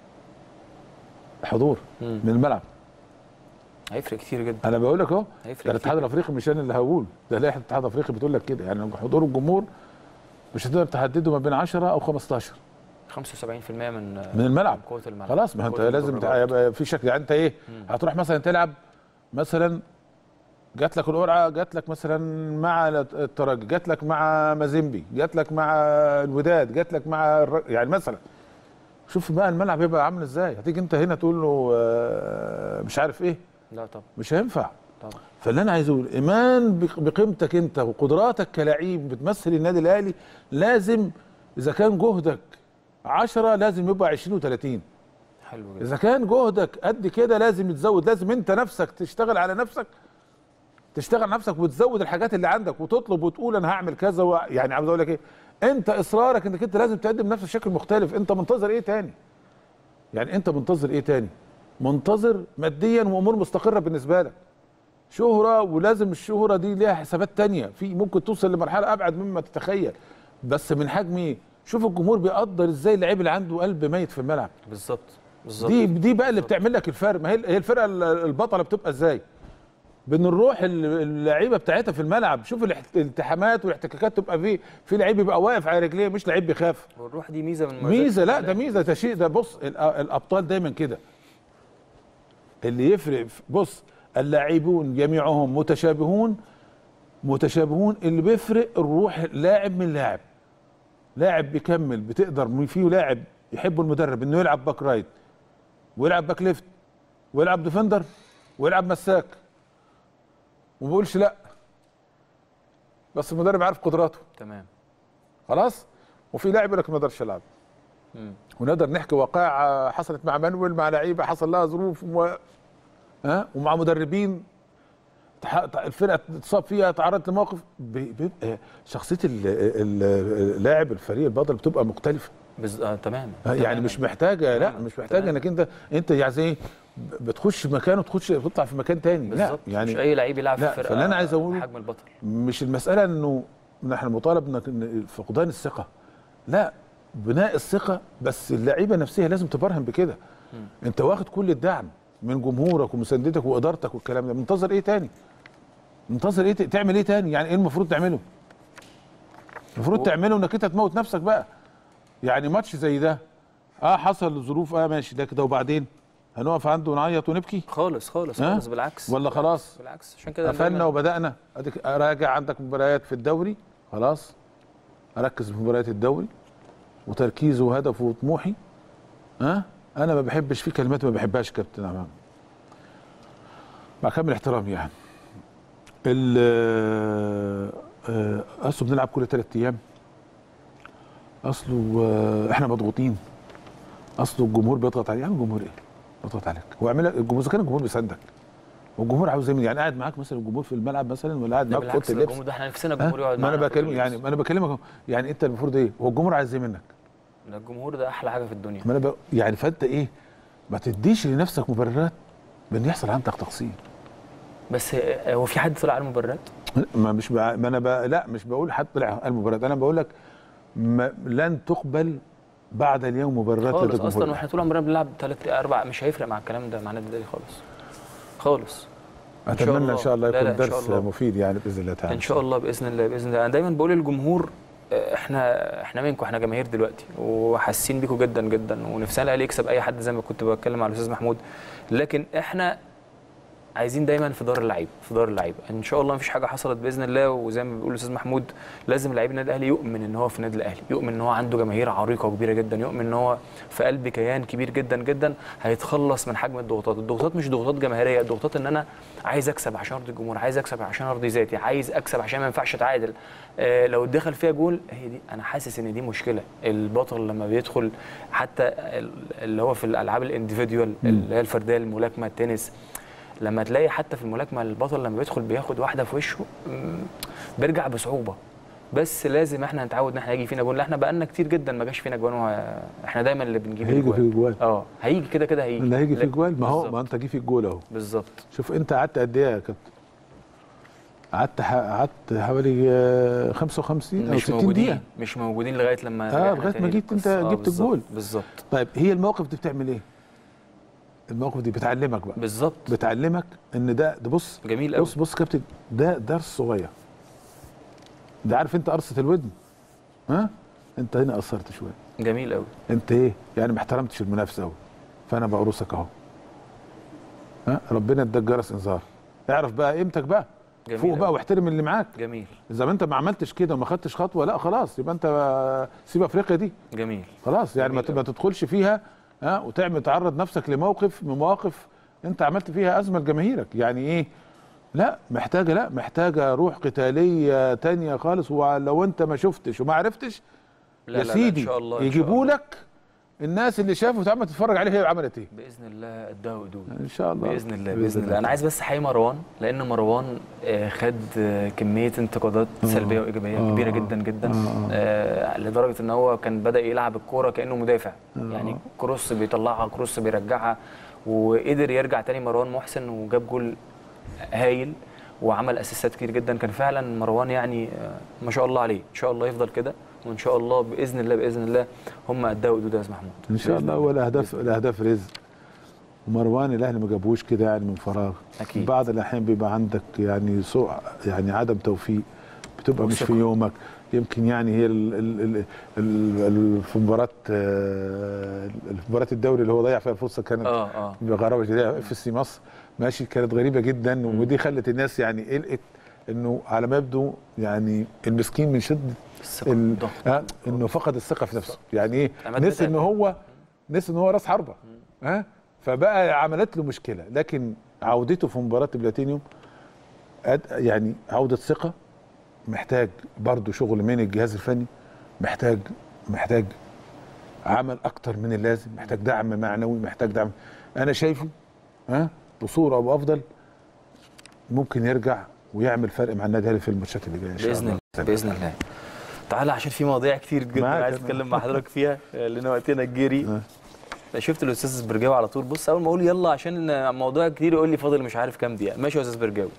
حضور
مم.
من الملعب
هيفرق كتير جدا
انا بقول لك اهو
هيفرق
ده الاتحاد
كتير.
الافريقي مش انا اللي هقول ده لائحه الاتحاد الافريقي بتقول لك كده يعني حضور الجمهور مش هتقدر تحدده ما بين 10 او 15
75% من
من الملعب
من قوه الملعب
خلاص ما انت
قوة
لازم
المدرجات.
يبقى في شكل يعني انت ايه هتروح مثلا تلعب مثلا جات لك القرعه جات لك مثلا مع الترجي جات لك مع مازيمبي جات لك مع الوداد جات لك مع الر... يعني مثلا شوف بقى الملعب يبقى عامل ازاي هتيجي انت هنا تقول له آه، مش عارف ايه
لا طبعا
مش هينفع
طبعا
فاللي انا عايز اقول ايمان بق- بقيمتك انت وقدراتك كلاعب بتمثل النادي الاهلي لازم اذا كان جهدك 10 لازم يبقى 20 و30
حلو جدا
اذا كان جهدك قد كده لازم يتزود لازم انت نفسك تشتغل على نفسك تشتغل نفسك وتزود الحاجات اللي عندك وتطلب وتقول انا هعمل كذا و... يعني عاوز اقول لك ايه انت اصرارك انك انت لازم تقدم نفسك بشكل مختلف انت منتظر ايه تاني يعني انت منتظر ايه تاني منتظر ماديا وامور مستقره بالنسبه لك شهره ولازم الشهره دي ليها حسابات تانية في ممكن توصل لمرحله ابعد مما تتخيل بس من حجم ايه شوف الجمهور بيقدر ازاي اللعيب اللي عنده قلب ميت في الملعب
بالظبط بالظبط
دي دي بقى اللي بتعمل لك الفرق ما هي هي الفرقه ال- البطله بتبقى ازاي بين الروح ال- اللعيبه بتاعتها في الملعب شوف الاحت- الالتحامات والاحتكاكات تبقى في في لعيب يبقى واقف على رجليه مش لعيب بيخاف
والروح دي ميزه من مميزات
ميزه لا
النادي
ده ميزه ده شيء ده بص ال- الابطال دايما كده اللي يفرق في- بص اللاعبون جميعهم متشابهون متشابهون اللي بيفرق الروح لاعب من لاعب لاعب بيكمل بتقدر من فيه لاعب يحب المدرب انه يلعب باك رايت ويلعب باك ليفت ويلعب ديفندر ويلعب مساك وما بيقولش لا بس المدرب عارف قدراته
تمام
خلاص وفي لاعب يقول لك ما اقدرش العب
مم.
ونقدر نحكي وقائع حصلت مع مانويل مع لعيبه حصل لها ظروف و... ها ومع مدربين تح- تح- الفرقه اتصاب فيها تعرضت لموقف بي- بيبقى شخصيه ال- ال- اللاعب الفريق البطل بتبقى مختلفه
بز... آه تمام
يعني
تماماً.
مش محتاجه لا
تماماً.
مش محتاجه
تمام.
انك انت انت يعني زي بتخش مكان وتخش تطلع في مكان تاني لا
بالظبط
يعني
مش اي لعيب يلعب
لا،
في فرقه
فاللي أنا عايز أقوله-
حجم البطل
مش المساله انه نحن مطالب انك إن فقدان الثقه لا بناء الثقه بس اللعيبه نفسها لازم تبرهن بكده انت واخد كل الدعم من جمهورك ومساندتك وادارتك والكلام ده منتظر ايه تاني منتظر ايه ت- تعمل ايه تاني يعني ايه المفروض تعمله المفروض
و-
تعمله انك انت تموت نفسك بقى يعني ماتش زي ده اه حصل ظروف اه ماشي ده كده وبعدين هنقف عنده ونعيط ونبكي
خالص خالص
ها؟
خالص بالعكس
ولا خلاص
بالعكس عشان كده
قفلنا
دايماً-
وبدانا اديك راجع عندك مباريات في الدوري خلاص اركز في مباريات الدوري وتركيزي وهدفي وطموحي ها انا ما بحبش في كلمات ما بحبهاش كابتن عمام مع كامل احترامي يعني ال آه، اصله بنلعب كل ثلاث ايام اصله آه، احنا مضغوطين اصله الجمهور بيضغط عليك يا عم الجمهور ايه؟ بيضغط عليك هو عامل الجمهور إذا كان الجمهور بيساندك والجمهور عاوز يعمل يعني قاعد معاك مثلا الجمهور في الملعب مثلا ولا قاعد
لا
معاك في
بالعكس
اوضه
ده
اللبس
الجمهور ده احنا نفسنا
ها؟
الجمهور يقعد
ما انا
معانا في
بكلم
أوضة
يعني
اللبس.
ما انا بكلمك أهو. يعني انت المفروض ايه هو الجمهور عايز ايه منك
ده الجمهور ده احلى حاجه في الدنيا
ما انا ب... يعني فانت ايه ما تديش لنفسك مبررات بان يحصل عندك تقصير
بس آه، هو في حد طلع على المبررات
ما مش ب... ما انا ب... لا مش بقول حد طلع المبررات انا بقول لك ما... لن تقبل بعد اليوم مبررات
خالص
لدى
اصلا
الجمهور.
واحنا طول عمرنا بنلعب ثلاث اربع مش هيفرق مع الكلام ده مع النادي الاهلي خالص خالص إن شاء
اتمنى
الله.
ان شاء الله
لا،
يكون
لا، إن شاء
درس
الله.
مفيد يعني باذن الله تعالى
ان شاء الله باذن الله باذن الله انا دايما بقول للجمهور آه، احنا احنا منكم احنا جماهير دلوقتي وحاسين بيكم جدا جدا ونفسنا الاهلي يكسب اي حد زي ما كنت بتكلم مع الاستاذ محمود لكن احنا عايزين دايما في دار اللعيبه في دار اللعيبه ان شاء الله مفيش حاجه حصلت باذن الله وزي ما بيقول الاستاذ محمود لازم لعيب النادي الاهلي يؤمن ان هو في النادي الاهلي يؤمن ان هو عنده جماهير عريقه وكبيره جدا يؤمن ان هو في قلب كيان كبير جدا جدا هيتخلص من حجم الضغوطات الضغوطات مش ضغوطات جماهيريه الضغوطات ان انا عايز اكسب عشان ارضي الجمهور عايز اكسب عشان ارضي ذاتي عايز اكسب عشان ما ينفعش اتعادل آه لو دخل فيها جول هي دي انا حاسس ان دي مشكله البطل لما بيدخل حتى ال- اللي هو في الالعاب الانديفيديوال اللي هي الفرديه الملاكمه التنس لما تلاقي حتى في الملاكمه البطل لما بيدخل بياخد واحده في وشه مم، بيرجع بصعوبه بس لازم احنا نتعود ان احنا يجي فينا جون لا احنا بقالنا كتير جدا ما جاش فينا جون وه- احنا دايما اللي بنجيب
هيجي
الجوان.
في الجوال
اه هيجي كده كده هيجي
اللي هيجي في
لا-
الجوال ما هو
بالظبط.
ما انت جه في الجول اهو
بالظبط
شوف انت قعدت قد ايه يا كابتن قعدت ح- قعدت حوالي آه، 55 او
مش
60
موجودين
دقيقه
مش موجودين لغايه لما
آه،
رجعنا
لغاية
تاني
ما جيت انت
للقصة. آه،
جبت
بالظبط،
الجول.
بالظبط
طيب هي المواقف دي بتعمل ايه المواقف دي بتعلمك بقى
بالظبط
بتعلمك ان ده ده بص
جميل قوي
بص بص كابتن ده درس صغير ده عارف انت قرصه الودن ها انت هنا قصرت شويه
جميل قوي
انت ايه يعني ما احترمتش المنافسه قوي فانا بقرصك اهو ها ربنا اداك جرس انذار اعرف بقى قيمتك بقى
جميل
فوق بقى
أوي.
واحترم اللي معاك
جميل
اذا ما انت ما عملتش كده وما خدتش خطوه لا خلاص يبقى انت سيب افريقيا دي
جميل
خلاص يعني ما
جميل
ما تدخلش فيها ها وتعمل تعرض نفسك لموقف من مواقف انت عملت فيها ازمه لجماهيرك يعني ايه لا محتاجه لا محتاجه روح قتاليه تانية خالص ولو انت ما شفتش وما عرفتش
لا
يا
لا لا
سيدي
ان شاء الله إن شاء
يجيبوا
الله.
لك الناس اللي شافوا وتعمل تتفرج عليه هي عملت ايه
باذن الله قدها ودود
ان شاء الله
باذن الله باذن الله انا عايز بس احيي مروان لان مروان آه، خد آه، كميه انتقادات سلبيه وايجابيه
آه،
كبيره
آه،
جدا جدا
آه، آه.
آه، لدرجه ان هو كان بدا يلعب الكوره كانه مدافع يعني كروس بيطلعها كروس بيرجعها وقدر يرجع تاني مروان محسن وجاب جول هايل وعمل اسيستات كتير جدا كان فعلا مروان يعني آه، ما شاء الله عليه ان شاء الله يفضل كده وان شاء الله باذن الله باذن الله هم قدها ودود يا استاذ محمود
ان شاء
بإذن
الله والاهداف الاهداف رزق ومروان الاهلي ما جابوش كده يعني من فراغ
أكيد.
بعض الاحيان بيبقى عندك يعني سوء يعني عدم توفيق بتبقى مش في
وثقة.
يومك يمكن يعني هي ال ال ال ال ال في مباراه آه، في مباراه الدوري اللي هو ضيع فيها الفرصه كانت
اه اه
بغرابه شديده اف سي مصر ماشي كانت غريبه جدا ودي خلت الناس يعني قلقت انه على ما يبدو يعني المسكين من شده
الثقة،
ال-
الضغط.
آه، انه فقد الثقه في نفسه يعني ايه
عماد
نسي
متعب.
ان هو نسي ان هو راس حربه ها فبقى عملت له مشكله لكن عودته في مباراه البلاتينيوم أد- يعني عوده ثقه محتاج برضه شغل من الجهاز الفني محتاج محتاج عمل اكتر من اللازم محتاج دعم معنوي محتاج دعم انا شايفه ها بصوره او افضل ممكن يرجع ويعمل فرق مع النادي الاهلي في الماتشات اللي جايه ان شاء
باذن
الله
الله باذن الله تعالى عشان في مواضيع كتير جدا
معاك
عايز
أنا.
اتكلم مع حضرتك فيها آه، لان وقتنا الجري
آه.
شفت الاستاذ السبرجاوي على طول بص اول ما اقول يلا عشان موضوع كتير يقول لي فاضل مش عارف كام دقيقه ماشي يا استاذ برجاوي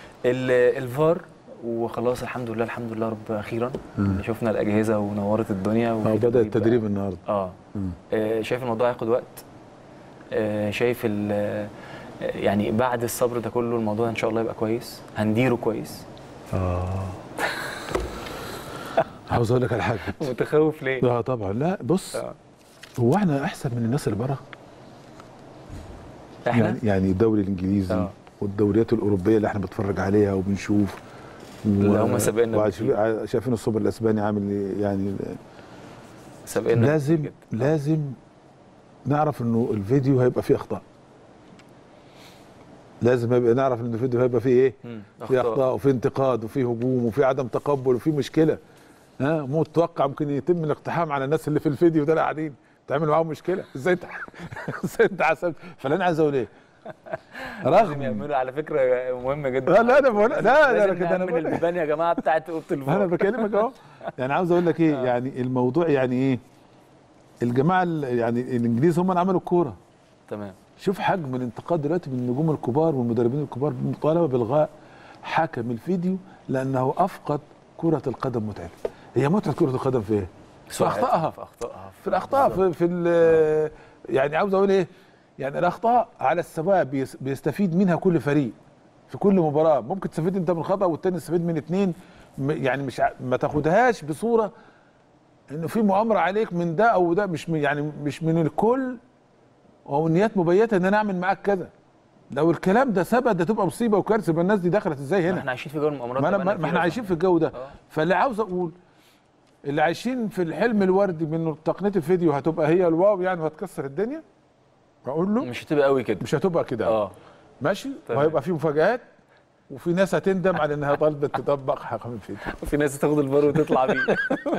ال- الفار وخلاص الحمد لله الحمد لله رب اخيرا شفنا الاجهزه ونورت الدنيا
اه
وفي
بدا
تدريب
التدريب النهارده
اه آه، شايف الموضوع هياخد وقت آه، شايف ال- آه، يعني بعد الصبر ده كله الموضوع ان شاء الله يبقى كويس هنديره كويس
عاوز اقول لك على حاجه
متخوف ليه؟
لا طبعا لا بص
آه.
هو احنا احسن من الناس اللي بره
احنا
يعني يعني الدوري الانجليزي
آه.
والدوريات الاوروبيه اللي احنا بنتفرج عليها وبنشوف
اللي هم سابقنا
وعايشين-
بكتير.
شايفين السوبر الاسباني عامل إيه؟ يعني
سابقنا
لازم
كتير جدا.
لازم نعرف انه الفيديو هيبقى فيه اخطاء لازم يبقى نعرف ان الفيديو هيبقى فيه ايه
مم.
في اخطاء وفي انتقاد وفي هجوم وفي عدم تقبل وفي مشكله ها مو متوقع ممكن يتم الاقتحام على الناس اللي في الفيديو ده اللي قاعدين تعمل معاهم مشكله ازاي انت ازاي انت حسبت فانا أنا عايز اقول ايه
لازم
رغم
يعملوا على فكره مهمه جدا
لا لا انا بقول لا لا
لازم
انا كده انا
نعمل
بقول
البيبان يا جماعه بتاعت اوضه
انا
الفار
بكلمك اهو يعني عاوز اقول لك ايه يعني الموضوع يعني ايه الجماعه ال- يعني الانجليز هم اللي عملوا الكوره
تمام
شوف حجم الانتقاد دلوقتي من النجوم الكبار والمدربين الكبار بالمطالبه بالغاء حكم الفيديو لانه افقد كره القدم متعتها هي متعه كره القدم في ايه؟ في اخطائها
في اخطائها
في الاخطاء في, في ال- يعني عاوز اقول ايه؟ يعني الاخطاء على السواء بيس- بيستفيد منها كل فريق في كل مباراه ممكن تستفيد انت من خطا والتاني يستفيد من اتنين م- يعني مش ع- ما تاخدهاش بصوره انه في مؤامره عليك من ده او ده مش من يعني مش من الكل او نيات مبيته ان انا اعمل معاك كذا لو الكلام ده ثبت ده تبقى مصيبه وكارثه يبقى الناس دي دخلت ازاي
ما
هنا
احنا عايشين في جو المؤامرات
ما,
ده
أنا
بقالنا
ما
كتير
احنا
أصلاً.
عايشين في الجو ده
آه.
فاللي عاوز اقول اللي عايشين في الحلم الوردي من تقنيه الفيديو هتبقى هي الواو يعني وهتكسر الدنيا اقول له
مش هتبقى قوي كده
مش هتبقى كده
اه
ماشي
تمام.
وهيبقى في مفاجآت وفي ناس هتندم على انها طلبت تطبق حكم الفيديو
في ناس تاخد البار وتطلع بيه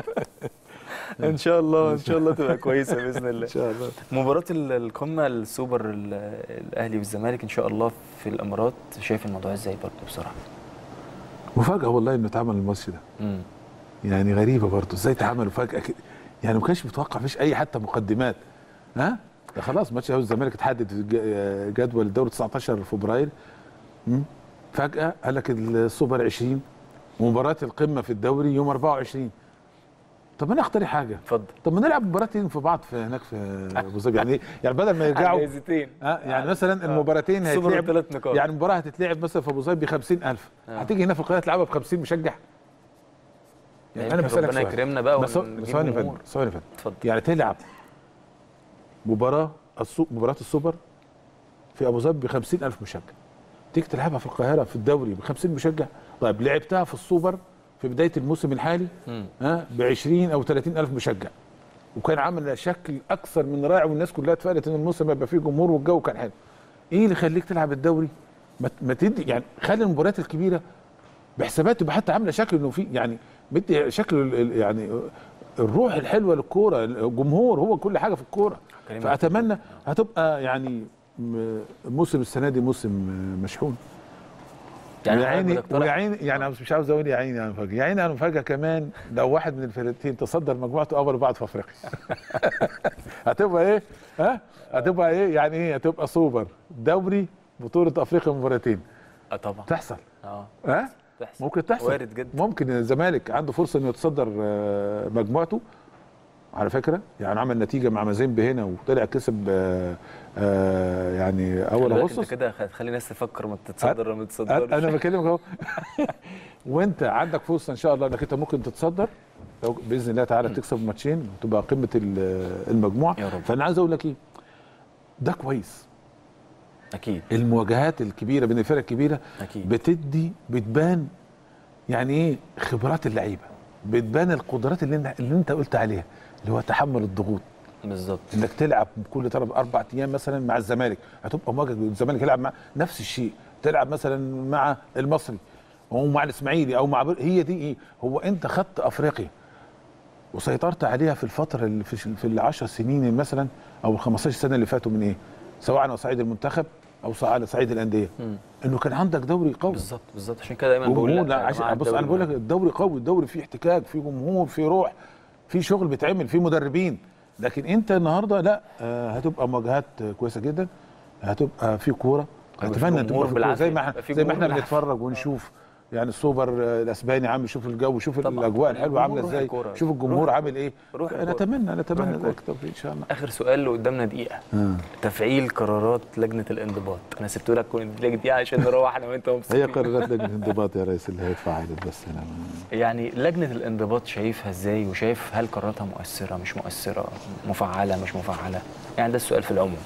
ان شاء الله ان شاء الله تبقى كويسه باذن الله
ان شاء الله
مباراة ال- القمة السوبر ال- الأهلي والزمالك إن شاء الله في الإمارات شايف الموضوع إزاي برضه بصراحة؟
مفاجاه والله انه اتعمل الماتش ده
امم
يعني غريبه برضه ازاي اتعملوا فجاه كده يعني ما كانش متوقع فيش اي حتى مقدمات ها ده خلاص ماتش الاهلي والزمالك اتحدد ج- جدول الدوري 19 فبراير مم. فجاه قال لك السوبر 20 ومباراه القمه في الدوري يوم 24 طب انا اختاري حاجه
اتفضل
طب ما نلعب مباراتين في بعض في هناك في ابو ظبي يعني يعني بدل ما يرجعوا
جايزتين
اه يعني مثلا المباراتين
سوبر
هيتلعب
ثلاث نقاط
يعني المباراه هتتلعب مثلا في ابو ظبي ب 50000
آه.
هتيجي هنا في القاهره تلعبها ب 50 مشجع يعني انا بسالك
ربنا
سؤال
يكرمنا بقى
بس
ونجيب
ثواني يا فندم
جمهور.
ثواني يا فندم
اتفضل
يعني تلعب مباراه السو... مباراه السوبر في ابو ظبي ب 50000 مشجع تيجي تلعبها في القاهره في الدوري ب 50 مشجع طيب لعبتها في السوبر في بدايه الموسم الحالي
مم.
ها ب 20 او 30000 مشجع وكان عامل شكل اكثر من رائع والناس كلها اتفائلت ان الموسم هيبقى فيه جمهور والجو كان حلو ايه اللي يخليك تلعب الدوري ما ت- ما تدي يعني خلي المباريات الكبيره بحسابات تبقى حتى عامله شكل انه في يعني بدي شكل ال- ال- يعني الروح الحلوه للكوره الجمهور هو كل حاجه في الكوره
كريم
فاتمنى هتبقى يعني م- موسم السنه دي موسم مشحون
يعني
يا
حضرتك
عيني
بتقترح-
ويا عيني يعني أنا مش عاوز اقول يا عيني انا مفاجئ يا عيني انا مفاجئ كمان لو واحد من الفرقتين تصدر مجموعته اول بعض في افريقيا هتبقى ايه؟ ها؟ هتبقى ايه؟ يعني ايه؟ هتبقى سوبر دوري بطولة افريقيا مباراتين
اه طبعا
تحصل
اه
ها؟
تحصل
ممكن تحصل
وارد جدا
ممكن الزمالك عنده فرصة انه يتصدر آه، مجموعته على فكرة يعني عمل نتيجة مع مازيمبي هنا وطلع كسب آه، آه، يعني اول
خلي بالك
اغسطس
انت كده هتخلي الناس تفكر ما تتصدر ولا ما تتصدرش
انا بكلمك اهو وانت عندك فرصه ان شاء الله انك انت ممكن تتصدر لو باذن الله تعالى تكسب ماتشين وتبقى قمه ال- المجموعه
يا رب.
فانا عايز اقول لك ايه ده كويس
اكيد
المواجهات الكبيره بين الفرق الكبيره
اكيد
بتدي بتبان يعني ايه خبرات اللعيبه بتبان القدرات اللي انت اللي انت قلت عليها اللي هو تحمل الضغوط
بالظبط
انك تلعب كل ثلاث اربع ايام مثلا مع الزمالك هتبقى مواجهه الزمالك يلعب مع نفس الشيء تلعب مثلا مع المصري او مع الاسماعيلي او مع بر... هي دي ايه هو انت خدت افريقيا وسيطرت عليها في الفتره اللي في, في العشر سنين مثلا او ال 15 سنه اللي فاتوا من ايه سواء على صعيد المنتخب او سواء على صعيد الانديه
مم.
انه كان عندك دوري قوي
بالظبط بالظبط عشان كده دايما بقول
جمهور لا
يا
عشان
جماعة
بص انا
الدوري
بقول لك الدوري قوي الدوري فيه احتكاك فيه جمهور فيه روح فيه شغل بيتعمل فيه مدربين لكن انت النهارده لا آه هتبقى مواجهات آه، كويسه جدا هتبقى في كوره
هيبقى في
اتمنى ان
جمهور
تبقى في كوره زي
بالعافية.
ما
يبقى
احنا
في
زي ما
جمهور
احنا
بالعافية.
بنتفرج ونشوف يعني السوبر آه، الاسباني عامل شوف الجو شوف
طبعاً.
الاجواء الحلوه عامله
روح
ازاي
الكورة.
شوف الجمهور
روح
عامل ايه
روح
انا
الكورة.
اتمنى انا اتمنى
الكورة.
ذلك التوفيق ان شاء الله
اخر سؤال اللي قدامنا دقيقه
آه.
تفعيل قرارات لجنه الانضباط انا سبت لك كل دقيقه عشان نروح انا وانت
هي
مبسوطين
قرارات لجنه الانضباط يا ريس اللي هي اتفعلت بس انا ما-
يعني لجنه الانضباط شايفها ازاي وشايف هل قراراتها مؤثره مش مؤثره مفعله مش مفعله يعني ده السؤال في العموم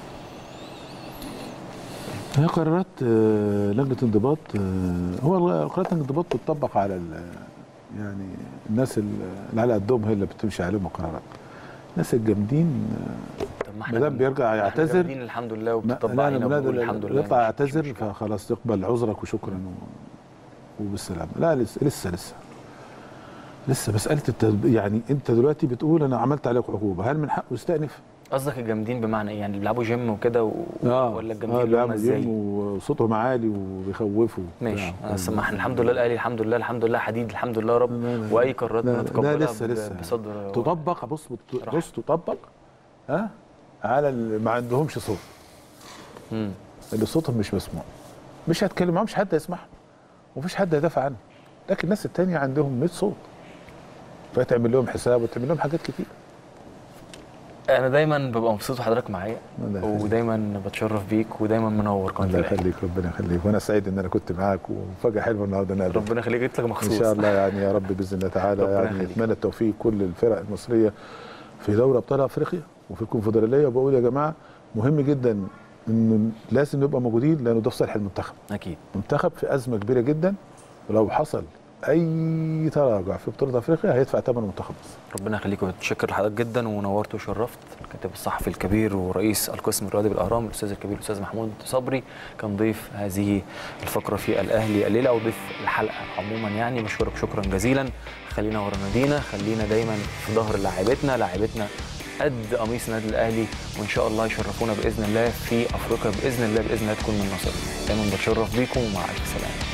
هي قرارات آه، لجنه انضباط آه، هو قرارات الانضباط بتطبق على ال- يعني الناس اللي على قدهم هي اللي بتمشي عليهم القرارات الناس الجامدين
طب ما
ما دام بيرجع
احنا
يعتذر
جامدين الحمد لله
ما-
وبتطبق
لا
علينا
لا
وبنقول
لا
الحمد لله
يطلع
مش-
يعتذر
مش مشكلة.
فخلاص يقبل عذرك وشكرا و- وبالسلامه لا لسه لسه لسه لسه مساله التدب... يعني انت دلوقتي بتقول انا عملت عليك عقوبه هل من حقه يستأنف؟
قصدك الجامدين بمعنى ايه يعني اللي بيلعبوا جيم وكده و... ولا الجامدين
اه
اللي هم
بيعمل
ازاي
جيم وصوتهم عالي وبيخوفوا
ماشي
وبتاع.
انا سمح الحمد لله الاهلي الحمد لله الحمد لله حديد الحمد لله يا رب
لا، لا، لا.
واي قرارات
لا، لا،
بنتقبلها
لا لسه
ب-
لسه
بصدر
تطبق بص بت-
راح.
بص تطبق ها على اللي ما عندهمش صوت
مم.
اللي صوتهم مش مسموع مش هتكلم معاهم مش حد يسمعهم ومفيش حد يدافع عنهم لكن الناس التانية عندهم 100 صوت فتعمل لهم حساب وتعمل لهم حاجات كتير
انا دايما ببقى مبسوط وحضرتك معايا
الله يخليك.
ودايما بتشرف بيك ودايما منور قناه
الله
الاهلي
يخليك ربنا يخليك وانا سعيد ان انا كنت معاك ومفاجاه حلوه النهارده انا قابلتك.
ربنا يخليك جيت لك مخصوص
ان شاء الله يعني يا رب باذن الله تعالى
ربنا
يعني
يخليك.
نتمنى التوفيق كل الفرق المصريه في دوري ابطال افريقيا وفي الكونفدراليه وبقول يا جماعه مهم جدا ان لازم نبقى موجودين لانه ده في صالح المنتخب
اكيد
منتخب في ازمه كبيره جدا ولو حصل اي تراجع في بطوله افريقيا هيدفع ثمن المنتخب بس
ربنا يخليكم متشكر لحضرتك جدا ونورت وشرفت الكاتب الصحفي الكبير ورئيس القسم الرياضي بالاهرام الاستاذ الكبير الاستاذ محمود صبري كان ضيف هذه الفقره في الاهلي الليله او ضيف الحلقه عموما يعني بشكرك شكرا جزيلا خلينا ورا نادينا خلينا دايما في ظهر لاعبتنا لاعبتنا قد قميص النادي الاهلي وان شاء الله يشرفونا باذن الله في افريقيا باذن الله باذن الله تكون من نصيبنا دايما بتشرف بيكم ومع الف سلامه